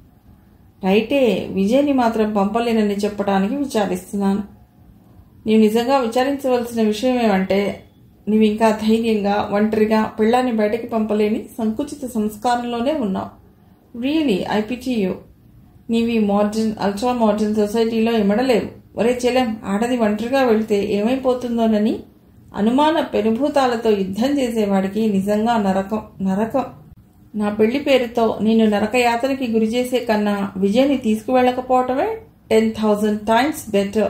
రైటే విజయ్ని మాత్రం పంపలేనని చెప్పడానికి విచారిస్తున్నాను నీవు నిజంగా విచారించవలసిన విషయం ఏమంటే నీవు ఇంకా ధైర్యంగా ఒంటరిగా పెళ్ళాన్ని బయటకి పంపలేని సంకుచిత సంస్కారంలోనే ఉన్నావు రియలీ ఐపిటియు నీవి మోడర్న్ అల్ట్రా మోడర్న్ సొసైటీలో ఇమడలేవు ఒరే చెలెం ఆడది ఒంటరిగా వెళితే ఏమైపోతుందోనని అనుమాన పెనుభూతాలతో యుద్ధం చేసేవాడికి నిజంగా నరకం నరకం నా పెళ్లి పేరుతో నేను నరకయాతనకి గురి చేసే కన్నా విజయ్ని తీసుకువెళ్ళకపోవటమే టెన్ థౌజండ్ టైమ్స్ బెటర్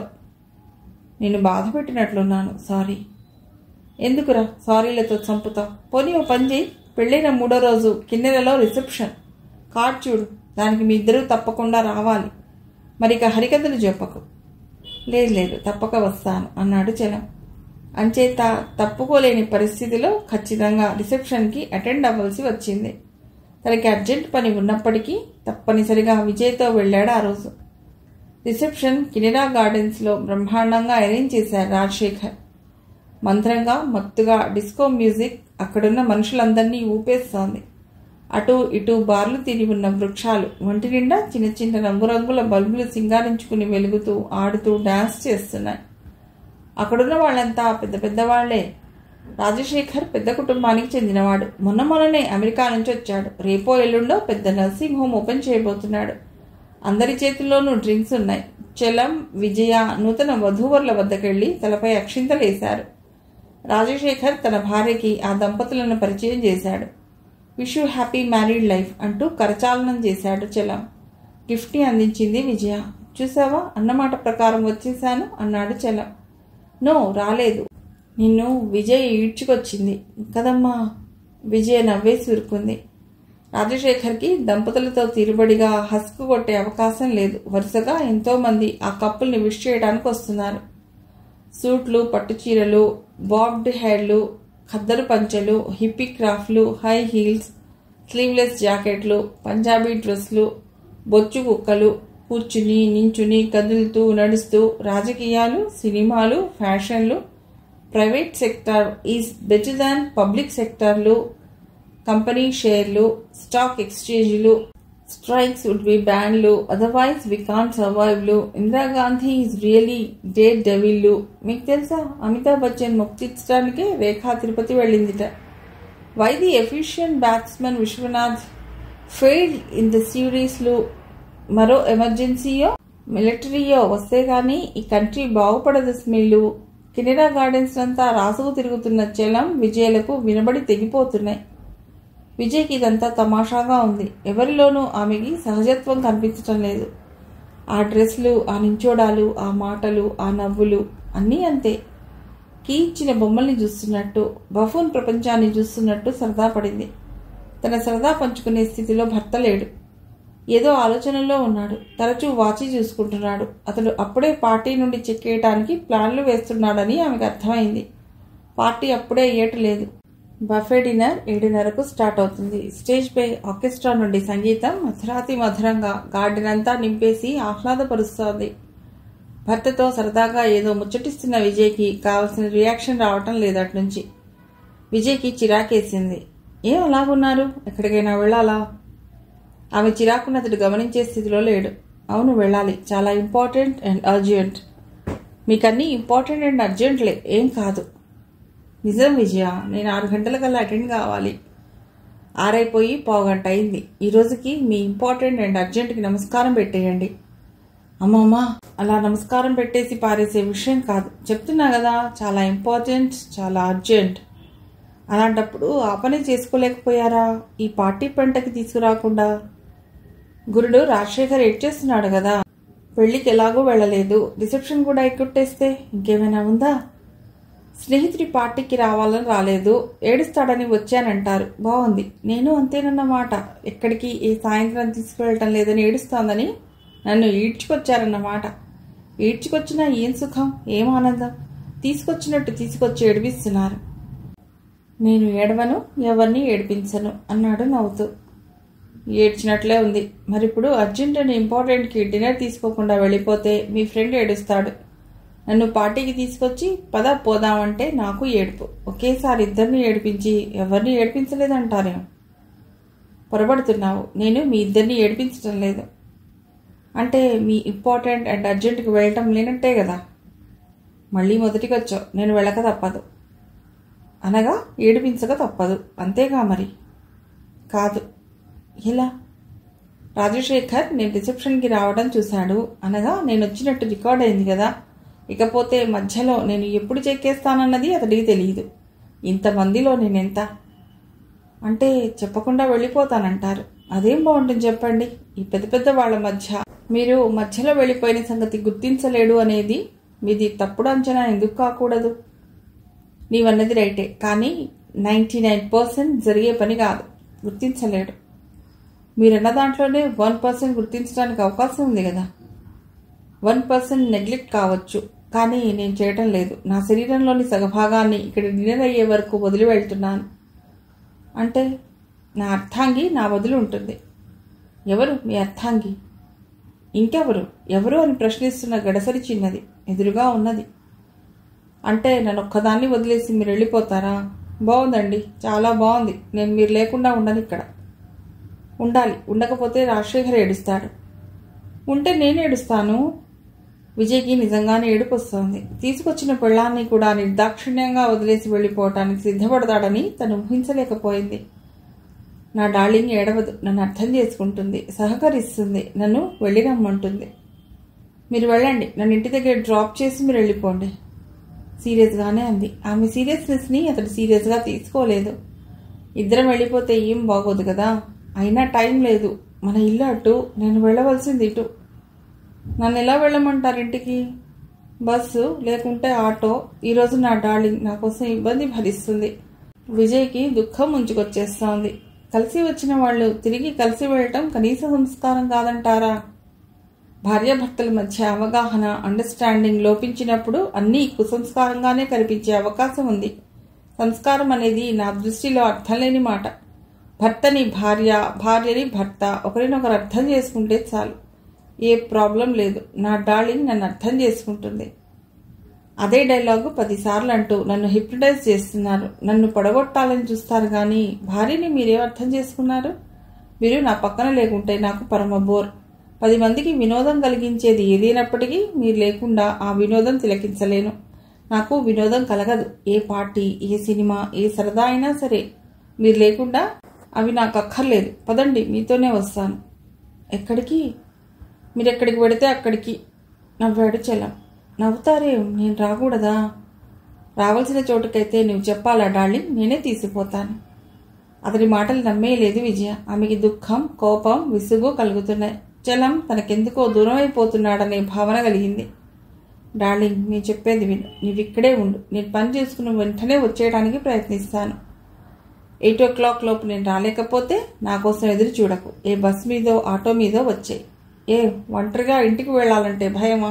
నేను బాధ పెట్టినట్లున్నాను సారీ ఎందుకురా సారీలతో చంపుతావు పోనీ ఓ పని చేయి పెళ్ళైన మూడో రోజు కిన్నెలలో రిసెప్షన్ కార్డ్ చూడు దానికి మీ ఇద్దరూ తప్పకుండా రావాలి మరి ఇక హరికథలు చెప్పకు లేదు లేదు తప్పక వస్తాను అన్నాడు చలం అంచేత తప్పుకోలేని పరిస్థితిలో ఖచ్చితంగా రిసెప్షన్కి అటెండ్ అవ్వాల్సి వచ్చింది తనకి అర్జెంట్ పని ఉన్నప్పటికీ తప్పనిసరిగా విజయ్తో వెళ్ళాడు ఆ రోజు రిసెప్షన్ కినిరా గార్డెన్స్లో బ్రహ్మాండంగా అరేంజ్ చేశారు రాజశేఖర్ మంత్రంగా మత్తుగా డిస్కో మ్యూజిక్ అక్కడున్న మనుషులందరినీ ఊపేస్తోంది అటు ఇటు బార్లు తిరిగి ఉన్న వృక్షాలు ఒంటి నిండా చిన్న చిన్న రంగురంగుల బల్బులు సింగారించుకుని వెలుగుతూ ఆడుతూ డాన్స్ చేస్తున్నాయి అక్కడున్న వాళ్ళంతా పెద్ద పెద్దవాళ్లే రాజశేఖర్ పెద్ద కుటుంబానికి చెందినవాడు మొన్న మొన్ననే అమెరికా నుంచి వచ్చాడు రేపో ఎల్లుండో పెద్ద నర్సింగ్ హోమ్ ఓపెన్ చేయబోతున్నాడు అందరి చేతుల్లోనూ డ్రింక్స్ ఉన్నాయి చలం విజయ నూతన వధూవరుల వద్దకెళ్లి తలపై అక్షింతలేశారు రాజశేఖర్ తన భార్యకి ఆ దంపతులను పరిచయం చేశాడు wish you happy married life అంటూ కరచాలనం చేశాడు చలం గిఫ్ట్ని అందించింది విజయ చూసావా అన్నమాట ప్రకారం వచ్చేశాను అన్నాడు చలం నో రాలేదు నిన్ను విజయ్ ఈడ్చుకొచ్చింది కదమ్మా విజయ నవ్వేసి ఉరుకుంది రాజశేఖర్కి దంపతులతో తీరుబడిగా హస్కు కొట్టే అవకాశం లేదు వరుసగా ఎంతోమంది ఆ కప్పుల్ని విష్ చేయడానికి వస్తున్నారు సూట్లు పట్టుచీరలు బాబ్డ్ హెయిర్లు ఖద్దరు పంచెలు హిప్పీ క్రాఫ్ట్లు హై హీల్స్ స్లీవ్లెస్ జాకెట్లు పంజాబీ డ్రెస్లు బొచ్చు కుక్కలు కూర్చుని నించుని కదులుతూ నడుస్తూ రాజకీయాలు సినిమాలు ఫ్యాషన్లు private sector is better than public సెక్టార్లు company షేర్లు స్టాక్ ఎక్స్చేంజ్లు strikes would be బ్యాన్లు otherwise we can't సర్వైవ్లు Indira Gandhi is really day డెవిల్లు మీకు తెలుసా అమితాబ్ బచ్చన్ మొక్కించడానికే రేఖా Tirupati వెళ్ళిందిట why the efficient batsmen Vishwanath failed in the సిరీస్లు మరో ఎమర్జెన్సీయో మిలిటరీయో వస్తే గానీ ఈ కంట్రీ బాగుపడదు స్మెల్లు కెనరా గార్డెన్స్ అంతా రాసుకు తిరుగుతున్న చలం విజయలకు వినబడి తెగిపోతున్నాయి విజయ్కి ఇదంతా తమాషాగా ఉంది ఎవరిలోనూ ఆమెకి సహజత్వం కనిపించటం లేదు ఆ డ్రెస్లు ఆ నించోడాలు ఆ మాటలు ఆ నవ్వులు అన్నీ అంతే కీ ఇచ్చిన బొమ్మల్ని చూస్తున్నట్టు బఫూన్ ప్రపంచాన్ని చూస్తున్నట్టు సరదా పడింది తన సరదా పంచుకునే స్థితిలో భర్త లేడు ఏదో ఆలోచనలో ఉన్నాడు తరచూ వాచి చూసుకుంటున్నాడు అతడు అప్పుడే పార్టీ నుండి చెక్కేయటానికి ప్లాన్లు వేస్తున్నాడని ఆమెకు అర్థమైంది పార్టీ అప్పుడే అయ్యేటలేదు బఫే డిన్నర్ ఏడున్నరకు స్టార్ట్ అవుతుంది స్టేజ్ పై ఆర్కెస్ట్రా నుండి సంగీతం మధురాతి మధురంగా గార్డెన్ అంతా నింపేసి ఆహ్లాదపరుస్తోంది భర్తతో సరదాగా ఏదో ముచ్చటిస్తున్న విజయ్కి కావలసిన రియాక్షన్ రావటం లేదు అట్నుంచి విజయ్కి చిరాకేసింది ఏం అలాగున్నారు ఎక్కడికైనా వెళ్ళాలా ఆమె చిరాకును అతడు గమనించే స్థితిలో లేడు అవును వెళ్ళాలి చాలా ఇంపార్టెంట్ అండ్ అర్జెంట్ మీకన్నీ ఇంపార్టెంట్ అండ్ అర్జెంట్లే ఏం కాదు నిజం విజయ నేను ఆరు గంటలకల్లా అటెండ్ కావాలి ఆరైపోయి పావుగంట అయింది ఈ రోజుకి మీ ఇంపార్టెంట్ అండ్ అర్జెంట్కి నమస్కారం పెట్టేయండి అమ్మమ్మా అలా నమస్కారం పెట్టేసి పారేసే విషయం కాదు చెప్తున్నా కదా చాలా ఇంపార్టెంట్ చాలా అర్జెంట్ అలాంటప్పుడు ఆ పని చేసుకోలేకపోయారా ఈ పార్టీ పంటకి తీసుకురాకుండా గురుడు రాజశేఖర్ ఏడ్ చేస్తున్నాడు కదా పెళ్లికి ఎలాగో వెళ్ళలేదు రిసెప్షన్ కూడా ఎక్కొట్టేస్తే ఇంకేమైనా ఉందా స్నేహితుడి పార్టీకి రావాలని రాలేదు ఏడుస్తాడని వచ్చానంటారు బాగుంది నేను అంతేనన్నమాట ఎక్కడికి ఏ సాయంత్రం తీసుకువెళ్ళటం లేదని ఏడుస్తోందని నన్ను ఈడ్చుకొచ్చారన్నమాట ఈడ్చుకొచ్చినా ఏం సుఖం ఏం ఆనందం తీసుకొచ్చినట్టు తీసుకొచ్చి ఏడిపిస్తున్నారు నేను ఏడవను ఎవరిని ఏడిపించను అన్నాడు నవ్వుతూ ఏడ్చినట్లే ఉంది మరిప్పుడు అర్జెంట్ అండ్ ఇంపార్టెంట్కి డిన్నర్ తీసుకోకుండా వెళ్ళిపోతే మీ ఫ్రెండ్ ఏడుస్తాడు నన్ను పార్టీకి తీసుకొచ్చి పద పోదామంటే నాకు ఏడుపు ఒకేసారి ఇద్దరిని ఏడిపించి ఎవరిని ఏడిపించలేదంటారేం పొరబడుతున్నావు నేను మీ ఇద్దరిని ఏడిపించడం లేదు అంటే మీ ఇంపార్టెంట్ అండ్ అర్జెంట్కి వెళ్ళటం లేనట్టే కదా మళ్ళీ మొదటికి వచ్చావు నేను వెళ్ళక తప్పదు అనగా ఏడిపించక తప్పదు అంతేగా మరి కాదు ఎలా రాజశేఖర్ నేను రిసెప్షన్కి రావడం చూశాడు అనగా నేను వచ్చినట్టు రికార్డ్ అయింది కదా ఇకపోతే మధ్యలో నేను ఎప్పుడు చెక్కేస్తానన్నది అతడికి తెలియదు ఇంతమందిలో నేనెంత అంటే చెప్పకుండా వెళ్ళిపోతానంటారు అదేం బాగుంటుంది చెప్పండి ఈ పెద్ద పెద్ద వాళ్ళ మధ్య మీరు మధ్యలో వెళ్ళిపోయిన సంగతి గుర్తించలేడు అనేది మీది తప్పుడు అంచనా ఎందుకు కాకూడదు నీవన్నది రైటే కానీ నైంటీ నైన్ పర్సెంట్ జరిగే పని కాదు గుర్తించలేడు మీరన్న దాంట్లోనే వన్ పర్సెంట్ గుర్తించడానికి అవకాశం ఉంది కదా వన్ పర్సెంట్ నెగ్లెక్ట్ కావచ్చు కానీ నేను చేయటం లేదు నా శరీరంలోని సగభాగాన్ని ఇక్కడ డిన్నర్ అయ్యే వరకు వదిలి వెళ్తున్నాను అంటే నా అర్థాంగి నా వదిలి ఉంటుంది ఎవరు మీ అర్థాంగి ఇంకెవరు ఎవరు అని ప్రశ్నిస్తున్న గడసరి చిన్నది ఎదురుగా ఉన్నది అంటే నన్ను ఒక్కదాన్ని వదిలేసి మీరు వెళ్ళిపోతారా బాగుందండి చాలా బాగుంది నేను మీరు లేకుండా ఉండను ఇక్కడ ఉండాలి ఉండకపోతే రాజశేఖర్ ఏడుస్తాడు ఉంటే నేను ఏడుస్తాను విజయ్కి నిజంగానే ఏడుపు వస్తోంది తీసుకొచ్చిన పెళ్ళాన్ని కూడా నిర్దాక్షిణ్యంగా వదిలేసి వెళ్ళిపోవటానికి సిద్ధపడతాడని తను ఊహించలేకపోయింది నా డార్లింగ్ ఏడవదు నన్ను అర్థం చేసుకుంటుంది సహకరిస్తుంది నన్ను వెళ్ళి రమ్మంటుంది మీరు వెళ్ళండి నన్ను ఇంటి దగ్గర డ్రాప్ చేసి మీరు వెళ్ళిపోండి సీరియస్గానే అంది ఆమె సీరియస్నెస్ని అతడు సీరియస్గా తీసుకోలేదు ఇద్దరం వెళ్ళిపోతే ఏం బాగోదు కదా అయినా టైం లేదు మన ఇల్లు అటు నేను వెళ్ళవలసింది ఇటు నన్ను ఎలా వెళ్ళమంటారు ఇంటికి బస్సు లేకుంటే ఆటో ఈరోజు నా డార్లింగ్ నా కోసం ఇబ్బంది భరిస్తుంది విజయ్కి దుఃఖం ముంచుకొచ్చేస్తోంది కలిసి వచ్చిన వాళ్ళు తిరిగి కలిసి వెళ్ళటం కనీస సంస్కారం కాదంటారా భార్యాభర్తల మధ్య అవగాహన అండర్స్టాండింగ్ లోపించినప్పుడు అన్నీ కుసంస్కారంగానే కనిపించే అవకాశం ఉంది సంస్కారం అనేది నా దృష్టిలో అర్థం లేని మాట భర్తని భార్య భార్యని భర్త ఒకరినొకరు అర్థం చేసుకుంటే చాలు ఏ ప్రాబ్లం లేదు నా డార్లింగ్ నన్ను అర్థం చేసుకుంటుంది అదే డైలాగు పదిసార్లు అంటూ నన్ను హిప్నటైజ్ చేస్తున్నారు నన్ను పడగొట్టాలని చూస్తారు కానీ భార్యని మీరేం అర్థం చేసుకున్నారు మీరు నా పక్కన లేకుంటే నాకు పరమ బోర్ పది మందికి వినోదం కలిగించేది ఏదైనప్పటికీ మీరు లేకుండా ఆ వినోదం తిలకించలేను నాకు వినోదం కలగదు ఏ పార్టీ ఏ సినిమా ఏ సరదా అయినా సరే మీరు లేకుండా అవి నాకు అక్కర్లేదు పదండి మీతోనే వస్తాను ఎక్కడికి మీరు ఎక్కడికి పెడితే అక్కడికి నవ్వాడు చలం నవ్వుతారేం నేను రాకూడదా రావాల్సిన చోటుకైతే నువ్వు చెప్పాలా డార్లింగ్ నేనే తీసిపోతాను అతడి మాటలు నమ్మేయలేదు విజయ ఆమెకి దుఃఖం కోపం విసుగు కలుగుతున్నాయి చలం తనకెందుకో దూరం అయిపోతున్నాడనే భావన కలిగింది డార్లింగ్ నేను చెప్పేది విను నీవు ఇక్కడే ఉండు నేను పని చేసుకుని వెంటనే వచ్చేయడానికి ప్రయత్నిస్తాను ఎయిట్ ఓ క్లాక్ లోపు నేను రాలేకపోతే నా కోసం ఎదురు చూడకు ఏ బస్ మీదో ఆటో మీదో వచ్చాయి ఏ ఒంటరిగా ఇంటికి వెళ్ళాలంటే భయమా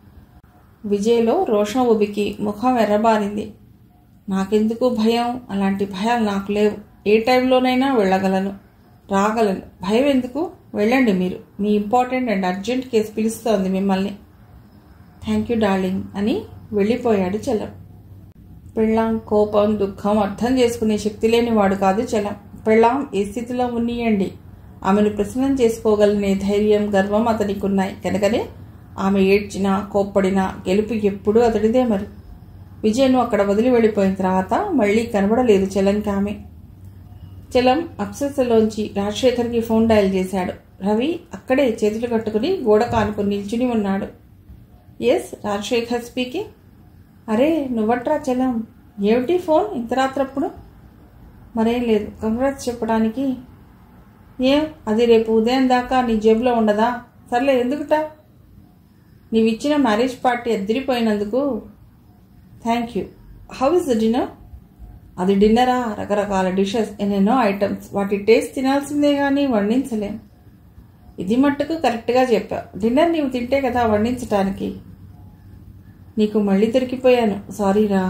విజయ్లో రోషం ఉబికి ముఖం ఎర్రబారింది నాకెందుకు భయం అలాంటి భయాలు నాకు లేవు ఏ టైంలోనైనా వెళ్ళగలను రాగలను భయం ఎందుకు వెళ్ళండి మీరు మీ ఇంపార్టెంట్ అండ్ అర్జెంట్ కేసు పిలుస్తోంది మిమ్మల్ని థ్యాంక్ యూ డార్లింగ్ అని వెళ్ళిపోయాడు చలం పెళ్ళాం కోపం దుఃఖం అర్థం చేసుకునే శక్తి లేని వాడు కాదు చలం పెళ్ళాం ఏ స్థితిలో ఉన్నియండి ఆమెను ప్రసన్నం చేసుకోగలనే ధైర్యం గర్వం అతనికి ఉన్నాయి కనుకనే ఆమె ఏడ్చినా కోప్పడినా గెలుపు ఎప్పుడూ అతడిదే మరి విజయ్ను అక్కడ వదిలి వెళ్ళిపోయిన తర్వాత మళ్ళీ కనబడలేదు చలంకి ఆమె చలం అప్సెస్లోంచి రాజశేఖర్కి ఫోన్ డయల్ చేశాడు రవి అక్కడే చేతులు కట్టుకుని గోడ కానుకుని నిల్చుని ఉన్నాడు ఎస్ రాజశేఖర్ స్పీకింగ్ అరే నువ్వట్రా చలం ఏమిటి ఫోన్ ఇంత రాత్రప్పుడు మరేం లేదు కంగ్రాట్స్ చెప్పడానికి ఏం అది రేపు ఉదయం దాకా నీ జేబులో ఉండదా సర్లే ఎందుకుట నీవిచ్చిన మ్యారేజ్ పార్టీ ఎదిరిపోయినందుకు thank you how is the dinner అది డిన్నరా రకరకాల డిషెస్ ఎన్నెన్నో ఐటమ్స్ వాటి టేస్ట్ తినాల్సిందే కానీ వండించలేం ఇది మట్టుకు కరెక్ట్గా చెప్పావు డిన్నర్ నీవు తింటే కదా వండించటానికి నీకు మళ్ళీ దొరికిపోయాను సారీరా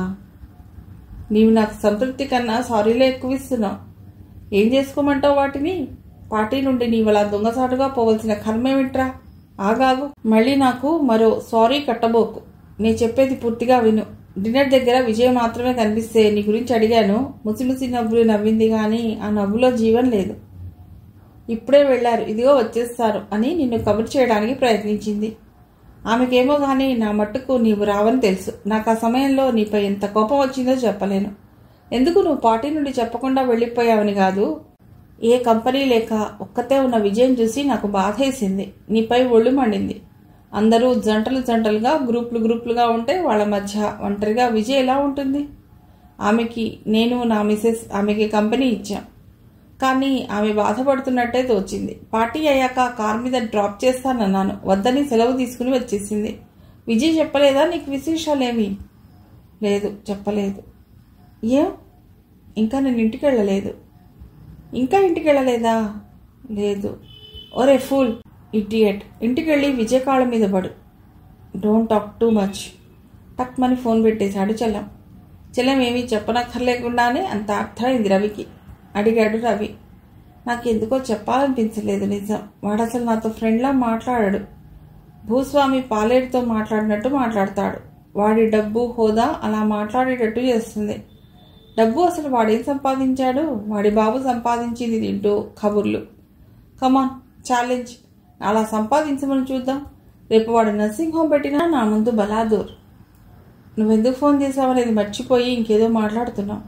నీవు నాకు సంతృప్తి కన్నా సారీలే ఎక్కువ ఇస్తున్నావు ఏం చేసుకోమంటావు వాటిని పార్టీ నుండి నీవు అలా దొంగసాటుగా పోవలసిన కర్మేమిట్రా ఆగాగు మళ్ళీ నాకు మరో సారీ కట్టబోకు నేను చెప్పేది పూర్తిగా విను డిన్నర్ దగ్గర విజయ్ మాత్రమే కనిపిస్తే నీ గురించి అడిగాను ముసిముసి నవ్వులు నవ్వింది కానీ ఆ నవ్వులో జీవం లేదు ఇప్పుడే వెళ్ళారు ఇదిగో వచ్చేస్తారు అని నిన్ను కబురు చేయడానికి ప్రయత్నించింది ఆమెకేమో కానీ నా మట్టుకు నీవు రావని తెలుసు నాకు ఆ సమయంలో నీపై ఎంత కోపం వచ్చిందో చెప్పలేను ఎందుకు నువ్వు పార్టీ నుండి చెప్పకుండా వెళ్ళిపోయావని కాదు ఏ కంపెనీ లేక ఒక్కతే ఉన్న విజయం చూసి నాకు బాధేసింది నీపై ఒళ్ళు మండింది అందరూ జంటలు జంటలుగా గ్రూపులు గ్రూపులుగా ఉంటే వాళ్ళ మధ్య ఒంటరిగా విజయ్ ఎలా ఉంటుంది ఆమెకి నేను నా మిసెస్ ఆమెకి కంపెనీ ఇచ్చాం కానీ ఆమె బాధపడుతున్నట్టే తోచింది పార్టీ అయ్యాక కార్ మీద డ్రాప్ చేస్తానన్నాను వద్దని సెలవు తీసుకుని వచ్చేసింది విజయ్ చెప్పలేదా నీకు విశేషాలేమి లేదు చెప్పలేదు ఏం ఇంకా నేను ఇంటికి వెళ్ళలేదు ఇంకా ఇంటికి వెళ్ళలేదా లేదు ఒరే ఫుల్ ఇడియట్ ఇంటికి వెళ్ళి విజయ్ కాళ్ళ మీద పడు డోంట్ టాక్ టూ మచ్ టక్ మని ఫోన్ పెట్టేశాడు చెల్లం చెల్లం ఏమీ చెప్పనక్కర్లేకుండానే అంత అర్థమైంది రవికి అడిగాడు రవి నాకు ఎందుకో చెప్పాలనిపించలేదు నిజం వాడు అసలు నాతో ఫ్రెండ్లా మాట్లాడాడు భూస్వామి పాలేరుతో మాట్లాడినట్టు మాట్లాడతాడు వాడి డబ్బు హోదా అలా మాట్లాడేటట్టు చేస్తుంది డబ్బు అసలు వాడేం సంపాదించాడు వాడి బాబు సంపాదించింది తింటూ కబుర్లు కమాన్ ఛాలెంజ్ అలా సంపాదించమని చూద్దాం రేపు వాడు నర్సింగ్ హోమ్ పెట్టినా నా ముందు బలాదూర్ నువ్వెందుకు ఫోన్ చేసావనేది మర్చిపోయి ఇంకేదో మాట్లాడుతున్నావు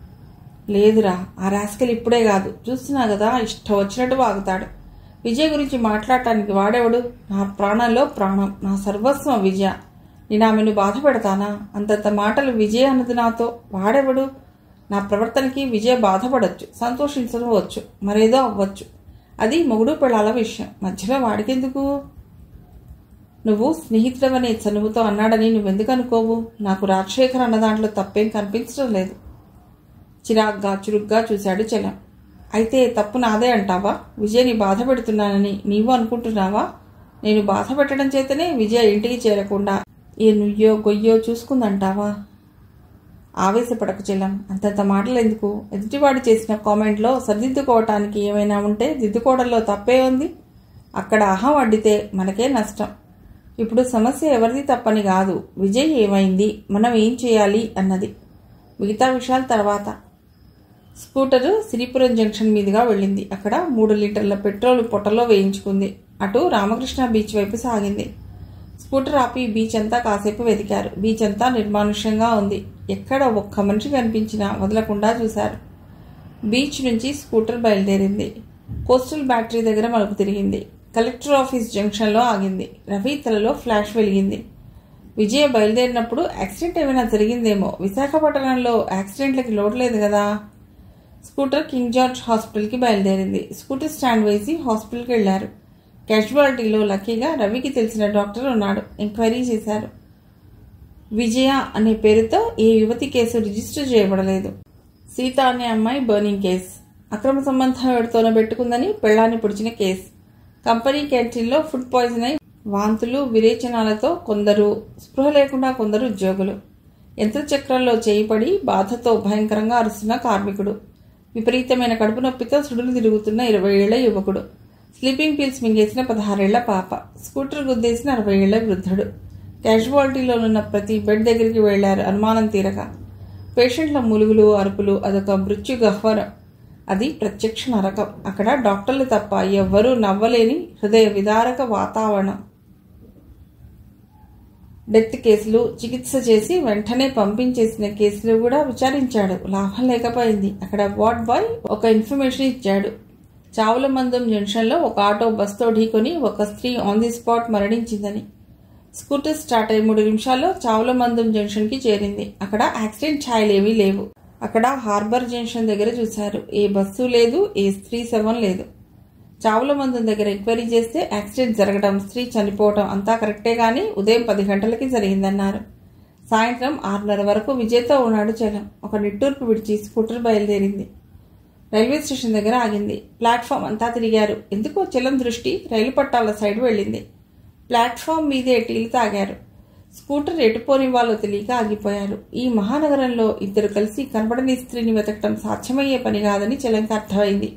లేదురా ఆ రాస్కెల్ ఇప్పుడే కాదు చూస్తున్నా కదా ఇష్టం వచ్చినట్టు వాగుతాడు విజయ్ గురించి మాట్లాడటానికి వాడేవాడు నా ప్రాణంలో ప్రాణం నా సర్వస్వం విజయ నేను ఆమెను బాధ పెడతానా అంతంత మాటలు విజయ్ అన్నది నాతో వాడేవాడు నా ప్రవర్తనకి విజయ్ బాధపడచ్చు సంతోషించవచ్చు మరేదో అవ్వచ్చు అది మొగుడు పిల్లల విషయం మధ్యలో వాడికెందుకు నువ్వు స్నేహితుడవనే చనువుతో అన్నాడని నువ్వెందుకు అనుకోవు నాకు రాజశేఖర్ అన్న దాంట్లో తప్పేం కనిపించడం లేదు చిరాగ్గా చురుగ్గా చూశాడు చలం అయితే తప్పు నాదే అంటావా విజయ్ని బాధ పెడుతున్నానని నీవు అనుకుంటున్నావా నేను బాధ పెట్టడం చేతనే విజయ్ ఇంటికి చేరకుండా ఏ నుయ్యో గొయ్యో చూసుకుందంటావా ఆవేశపడకు చెల్లం అంతంత మాటలు ఎందుకు ఎదుటివాడు చేసిన కామెంట్లో సరిదిద్దుకోవటానికి ఏమైనా ఉంటే దిద్దుకోవడంలో తప్పే ఉంది అక్కడ అహం అడ్డితే మనకే నష్టం ఇప్పుడు సమస్య ఎవరిది తప్పని కాదు విజయ్ ఏమైంది మనం ఏం చేయాలి అన్నది మిగతా విషయాల తర్వాత స్కూటరు సిరిపురం జంక్షన్ మీదుగా వెళ్ళింది అక్కడ మూడు లీటర్ల పెట్రోల్ పొట్టలో వేయించుకుంది అటు రామకృష్ణ బీచ్ వైపు సాగింది స్కూటర్ ఆపి బీచ్ అంతా కాసేపు వెతికారు బీచ్ అంతా నిర్మానుష్యంగా ఉంది ఎక్కడ ఒక్క మనిషి కనిపించినా వదలకుండా చూశారు బీచ్ నుంచి స్కూటర్ బయలుదేరింది కోస్టల్ బ్యాటరీ దగ్గర మలుపు తిరిగింది కలెక్టర్ ఆఫీస్ జంక్షన్లో ఆగింది రవి తలలో ఫ్లాష్ వెలిగింది విజయ బయలుదేరినప్పుడు యాక్సిడెంట్ ఏమైనా జరిగిందేమో విశాఖపట్నంలో యాక్సిడెంట్లకి లోటు లేదు కదా స్కూటర్ కింగ్ జార్జ్ హాస్పిటల్కి బయలుదేరింది స్కూటర్ స్టాండ్ వేసి హాస్పిటల్కి వెళ్లారు క్యాజువాలిటీలో లక్కీగా రవికి తెలిసిన డాక్టర్ ఉన్నాడు ఎంక్వైరీ చేశారు విజయ అనే పేరుతో ఏ యువతి కేసు రిజిస్టర్ చేయబడలేదు సీత అనే అమ్మాయి బర్నింగ్ కేస్ అక్రమ సంబంధం ఎవరితోనో పెట్టుకుందని పెళ్ళాన్ని పొడిచిన కేసు కంపెనీ క్యాంటీన్లో ఫుడ్ పాయిజన్ అయి వాంతులు విరేచనాలతో కొందరు స్పృహ లేకుండా కొందరు ఉద్యోగులు యంత్ర చక్రంలో చేయిపడి బాధతో భయంకరంగా అరుస్తున్న కార్మికుడు విపరీతమైన కడుపు నొప్పితో సుడులు తిరుగుతున్న ఇరవై ఏళ్ల యువకుడు స్లీపింగ్ పిల్స్ మింగేసిన పదహారేళ్ల పాప స్కూటర్ గుద్దేసిన అరవై ఏళ్ల వృద్ధుడు క్యాజువాలిటీలోనున్న ప్రతి బెడ్ దగ్గరికి వెళ్లారు అనుమానం తీరక పేషెంట్ల ములుగులు అరుపులు అదొక మృత్యు గహ్వరం అది ప్రత్యక్ష నరకం అక్కడ డాక్టర్లు తప్ప ఎవ్వరూ నవ్వలేని హృదయ విదారక వాతావరణం డెత్ కేసులు చికిత్స చేసి వెంటనే పంపించేసిన కేసులు కూడా విచారించాడు లాభం లేకపోయింది అక్కడ వార్డ్ బాయ్ ఒక ఇన్ఫర్మేషన్ ఇచ్చాడు చావుల మందం జంక్షన్లో ఒక ఆటో బస్తో ఢీకొని ఒక స్త్రీ ఆన్ ది స్పాట్ మరణించిందని స్కూటర్ స్టార్ట్ అయ్యి మూడు నిమిషాల్లో చావుల మందం జంక్షన్కి చేరింది అక్కడ యాక్సిడెంట్ ఛాయలేవీ లేవు అక్కడ హార్బర్ జంక్షన్ దగ్గర చూశారు ఏ బస్సు లేదు ఏ స్త్రీ శవం లేదు చావుల మందం దగ్గర ఎంక్వైరీ చేస్తే యాక్సిడెంట్ జరగడం స్త్రీ చనిపోవడం అంతా కరెక్టే కానీ ఉదయం పది గంటలకి జరిగిందన్నారు సాయంత్రం ఆరున్నర వరకు విజయ్తో ఉన్నాడు చలం ఒక నిట్టూర్పు విడిచి స్కూటర్ బయలుదేరింది రైల్వే స్టేషన్ దగ్గర ఆగింది ప్లాట్ఫామ్ అంతా తిరిగారు ఎందుకో చలం దృష్టి రైలు పట్టాల సైడ్ వెళ్ళింది ప్లాట్ఫామ్ మీదే టీలు తాగారు స్కూటర్ ఎటుపోని వాళ్ళు తెలియక ఆగిపోయారు ఈ మహానగరంలో ఇద్దరు కలిసి కనబడని స్త్రీని వెతకటం సాధ్యమయ్యే పని కాదని చలంకి అర్థమైంది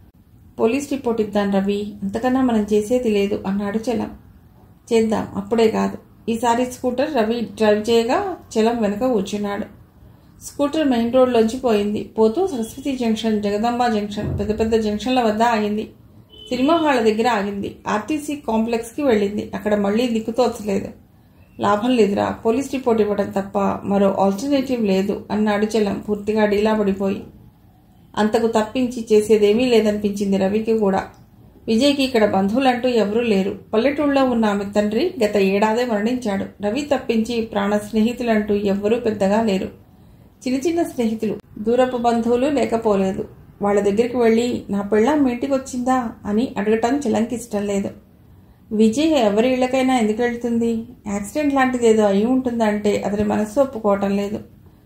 పోలీస్ రిపోర్ట్ ఇద్దాం రవి అంతకన్నా మనం చేసేది లేదు అన్నాడు చలం చేద్దాం అప్పుడే కాదు ఈసారి స్కూటర్ రవి డ్రైవ్ చేయగా చలం వెనక కూర్చున్నాడు స్కూటర్ మెయిన్ రోడ్లోంచి పోయింది పోతూ సరస్వతి జంక్షన్ జగదంబ జంక్షన్ పెద్ద పెద్ద జంక్షన్ల వద్ద ఆగింది సినిమా హాళ్ళ దగ్గర ఆగింది ఆర్టీసీ కాంప్లెక్స్కి వెళ్ళింది అక్కడ మళ్ళీ దిక్కుతోచలేదు లాభం లేదురా పోలీస్ రిపోర్ట్ ఇవ్వడం తప్ప మరో ఆల్టర్నేటివ్ లేదు అన్నాడు చలం పూర్తిగా డీలా పడిపోయి అంతకు తప్పించి చేసేదేమీ లేదనిపించింది రవికి కూడా విజయ్కి ఇక్కడ బంధువులంటూ ఎవరూ లేరు పల్లెటూళ్ళలో ఉన్న ఆమె తండ్రి గత ఏడాదే మరణించాడు రవి తప్పించి ప్రాణ స్నేహితులంటూ ఎవ్వరూ పెద్దగా లేరు చిన్న చిన్న స్నేహితులు దూరపు బంధువులు లేకపోలేదు వాళ్ళ దగ్గరికి వెళ్ళి నా పెళ్ళాం మీ ఇంటికి వచ్చిందా అని అడగటం చలంకి ఇష్టం లేదు విజయ్ ఎవరి ఇళ్ళకైనా ఎందుకు వెళ్తుంది యాక్సిడెంట్ లాంటిది ఏదో అయి ఉంటుందంటే అతని మనస్సు ఒప్పుకోవటం లేదు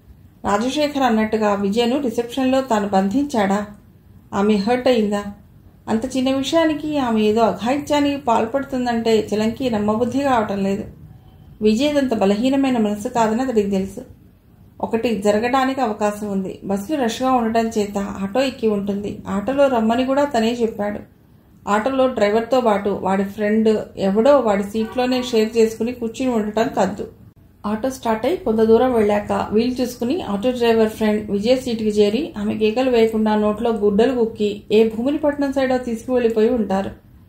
రాజశేఖర్ అన్నట్టుగా విజయను రిసెప్షన్లో తాను బంధించాడా ఆమె హర్ట్ అయిందా అంత చిన్న విషయానికి ఆమె ఏదో అఘాయిత్యానికి పాల్పడుతుందంటే చిలంకి నమ్మబుద్ధి కావటం లేదు విజయదంత బలహీనమైన మనసు కాదని అతడికి తెలుసు ఒకటి జరగడానికి అవకాశం ఉంది బస్సులు రష్గా ఉండటం చేత ఆటో ఎక్కి ఉంటుంది ఆటోలో రమ్మని కూడా తనే చెప్పాడు ఆటోలో డ్రైవర్తో పాటు వాడి ఫ్రెండ్ ఎవడో వాడి సీట్లోనే షేర్ చేసుకుని కూర్చుని ఉండటం కద్దు ఆటో స్టార్ట్ అయి కొంత దూరం వెళ్ళాక వీల్ చూసుకుని ఆటో డ్రైవర్ ఫ్రెండ్ విజయ్ సీటుకి చేరి ఆమె గీకలు వేయకుండా నోట్లో గుడ్డలు కుక్కి ఏ భూమినిపట్నం సైడో తీసుకువెళ్ళిపోయి ఉంటారు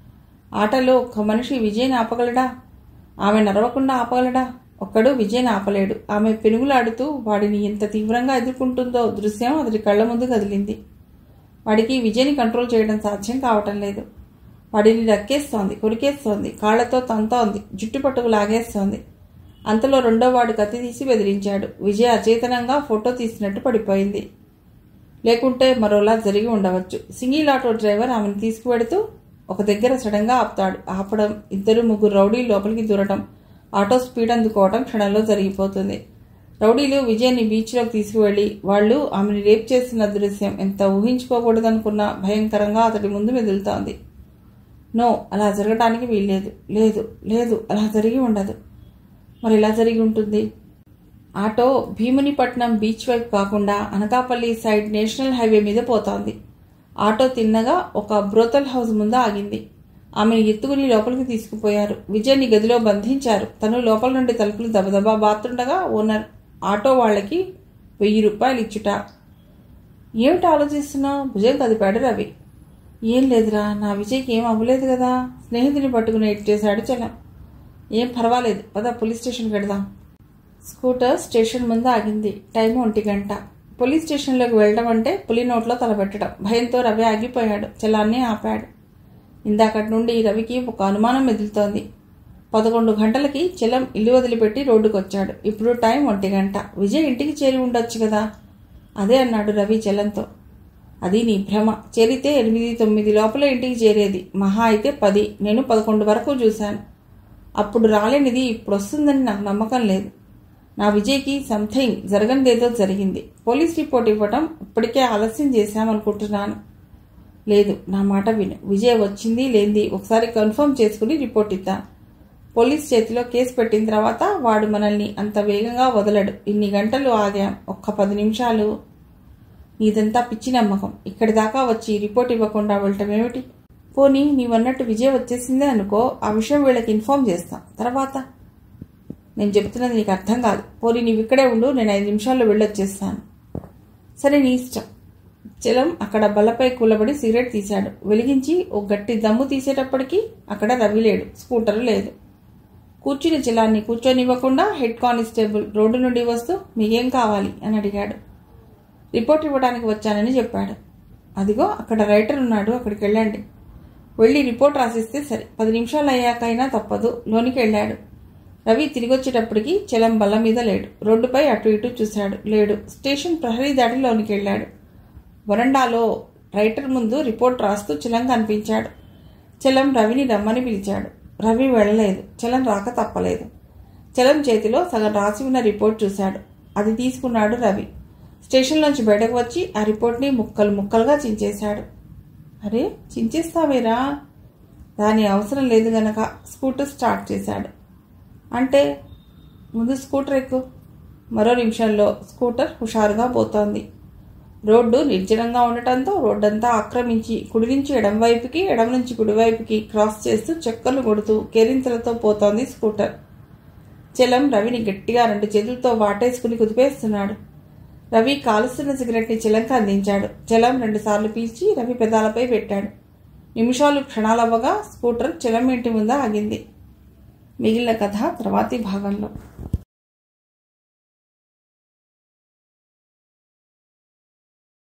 ఆటోలో ఒక్క మనిషి విజయ్ని ఆపగలడా ఆమె నరవకుండా ఆపగలడా ఒక్కడు విజయ్ని ఆపలేడు ఆమె పెనుగులాడుతూ వాడిని ఎంత తీవ్రంగా ఎదుర్కొంటుందో దృశ్యం అతడి కళ్ళ ముందు కదిలింది వాడికి విజయ్ని కంట్రోల్ చేయడం సాధ్యం కావటం లేదు వాడిని రక్కేస్తోంది కొరికేస్తోంది కాళ్లతో తంతోంది జుట్టు పట్టుకు లాగేస్తోంది అంతలో రెండో వాడు కత్తి తీసి బెదిరించాడు విజయ్ అచేతనంగా ఫోటో తీసినట్టు పడిపోయింది లేకుంటే మరోలా జరిగి ఉండవచ్చు సింగిల్ ఆటో డ్రైవర్ ఆమెను తీసుకువెడుతూ ఒక దగ్గర సడన్గా ఆపుతాడు ఆపడం ఇద్దరు ముగ్గురు రౌడీలు లోపలికి దూరటం ఆటో స్పీడ్ అందుకోవడం క్షణంలో జరిగిపోతుంది రౌడీలు విజయ్ని బీచ్లోకి తీసుకువెళ్లి వాళ్ళు ఆమెను రేప్ చేస్తున్న దృశ్యం ఎంత ఊహించుకోకూడదనుకున్నా భయంకరంగా అతడి ముందు మెదులుతోంది నో అలా జరగడానికి వీల్లేదు లేదు లేదు అలా జరిగి ఉండదు మరి ఎలా జరిగి ఉంటుంది ఆటో భీమునిపట్నం బీచ్ వైపు కాకుండా అనకాపల్లి సైడ్ నేషనల్ హైవే మీద పోతోంది ఆటో తిన్నగా ఒక బ్రోతల్ హౌస్ ముందు ఆగింది ఆమెను ఎత్తుకుని లోపలికి తీసుకుపోయారు విజయ్ని గదిలో బంధించారు తను లోపల నుండి తలుపులు దబదబా బాతుండగా ఓనర్ ఆటో వాళ్ళకి వెయ్యి రూపాయలు ఇచ్చుట ఏమిటి ఆలోచిస్తున్నావు భుజం కదిపాడు రవి ఏం లేదురా నా విజయ్కి ఏం అవ్వలేదు కదా స్నేహితుని పట్టుకుని ఎట్ చేశాడు చలం ఏం పర్వాలేదు పద పోలీస్ స్టేషన్కి వెళదాం స్కూటర్ స్టేషన్ ముందు ఆగింది టైం ఒంటి గంట పోలీస్ స్టేషన్లోకి వెళ్ళడం అంటే పులి నోట్లో తలపెట్టడం భయంతో రవి ఆగిపోయాడు చలాన్ని ఆపాడు ఇందాకటి నుండి రవికి ఒక అనుమానం మెదులుతోంది పదకొండు గంటలకి చలం ఇల్లు వదిలిపెట్టి రోడ్డుకు వచ్చాడు ఇప్పుడు టైం ఒంటి గంట విజయ్ ఇంటికి చేరి ఉండొచ్చు కదా అదే అన్నాడు రవి చలంతో అది నీ భ్రమ చేరితే ఎనిమిది తొమ్మిది లోపల ఇంటికి చేరేది మహా అయితే పది నేను పదకొండు వరకు చూశాను అప్పుడు రాలేనిది ఇప్పుడు వస్తుందని నాకు నమ్మకం లేదు నా విజయ్కి సంథింగ్ జరగనిదేదో జరిగింది పోలీస్ రిపోర్ట్ ఇవ్వటం ఇప్పటికే ఆలస్యం చేశామనుకుంటున్నాను లేదు నా మాట విను విజయ్ వచ్చింది లేంది ఒకసారి కన్ఫర్మ్ చేసుకుని రిపోర్ట్ ఇద్దాం పోలీస్ చేతిలో కేసు పెట్టిన తర్వాత వాడు మనల్ని అంత వేగంగా వదలడు ఇన్ని గంటలు ఆగాం ఒక్క పది నిమిషాలు నీదంతా పిచ్చి నమ్మకం ఇక్కడి దాకా వచ్చి రిపోర్ట్ ఇవ్వకుండా వెళ్ళటం ఏమిటి పోనీ నీవన్నట్టు విజయ్ వచ్చేసిందే అనుకో ఆ విషయం వీళ్ళకి ఇన్ఫార్మ్ చేస్తాం తర్వాత నేను చెప్తున్నది నీకు అర్థం కాదు పోనీ నీవు ఇక్కడే ఉండు నేను ఐదు నిమిషాల్లో వెళ్ళొచ్చేస్తాను సరే నీ ఇష్టం చలం అక్కడ బల్లపై కూలబడి సిగరెట్ తీశాడు వెలిగించి ఒక గట్టి దమ్ము తీసేటప్పటికి అక్కడ రవి లేడు స్కూటర్ లేదు కూర్చుని చిలాన్ని కూర్చొనివ్వకుండా హెడ్ కానిస్టేబుల్ రోడ్డు నుండి వస్తూ మీకేం కావాలి అని అడిగాడు రిపోర్ట్ ఇవ్వడానికి వచ్చానని చెప్పాడు అదిగో అక్కడ రైటర్ ఉన్నాడు అక్కడికి వెళ్ళండి వెళ్ళి రిపోర్ట్ రాసిస్తే సరే పది నిమిషాలు అయ్యాకైనా తప్పదు లోనికి వెళ్ళాడు రవి తిరిగి వచ్చేటప్పటికి చలం బల్ల మీద లేడు రోడ్డుపై అటు ఇటు చూశాడు లేడు స్టేషన్ ప్రహరీ దాటి లోనికి వెళ్ళాడు వరండాలో రైటర్ ముందు రిపోర్ట్ రాస్తూ చలం కనిపించాడు చలం రవిని రమ్మని పిలిచాడు రవి వెళ్ళలేదు చలం రాక తప్పలేదు చలం చేతిలో సగం రాసి ఉన్న రిపోర్ట్ చూశాడు అది తీసుకున్నాడు రవి స్టేషన్లోంచి బయటకు వచ్చి ఆ రిపోర్ట్ని ముక్కలు ముక్కలుగా చించేశాడు అరే చించేస్తావేరా దాని అవసరం లేదు గనక స్కూటర్ స్టార్ట్ చేశాడు అంటే ముందు స్కూటర్ ఎక్కు మరో నిమిషంలో స్కూటర్ హుషారుగా పోతోంది రోడ్డు నిర్జనంగా ఉండటంతో రోడ్డంతా ఆక్రమించి కుడి నుంచి ఎడం వైపుకి ఎడం నుంచి కుడివైపుకి క్రాస్ చేస్తూ చెక్కలు కొడుతూ కేరింతలతో పోతోంది స్కూటర్ చలం రవిని గట్టిగా రెండు చేతులతో వాటేసుకుని కుదిపేస్తున్నాడు రవి కాలుస్తున్న సిగరెట్ని చలంకి అందించాడు చలం రెండుసార్లు పీల్చి రవి పెదాలపై పెట్టాడు నిమిషాలు క్షణాలవ్వగా స్కూటర్ చలం ఇంటి ముందు ఆగింది మిగిలిన కథ తర్వాతి భాగంలో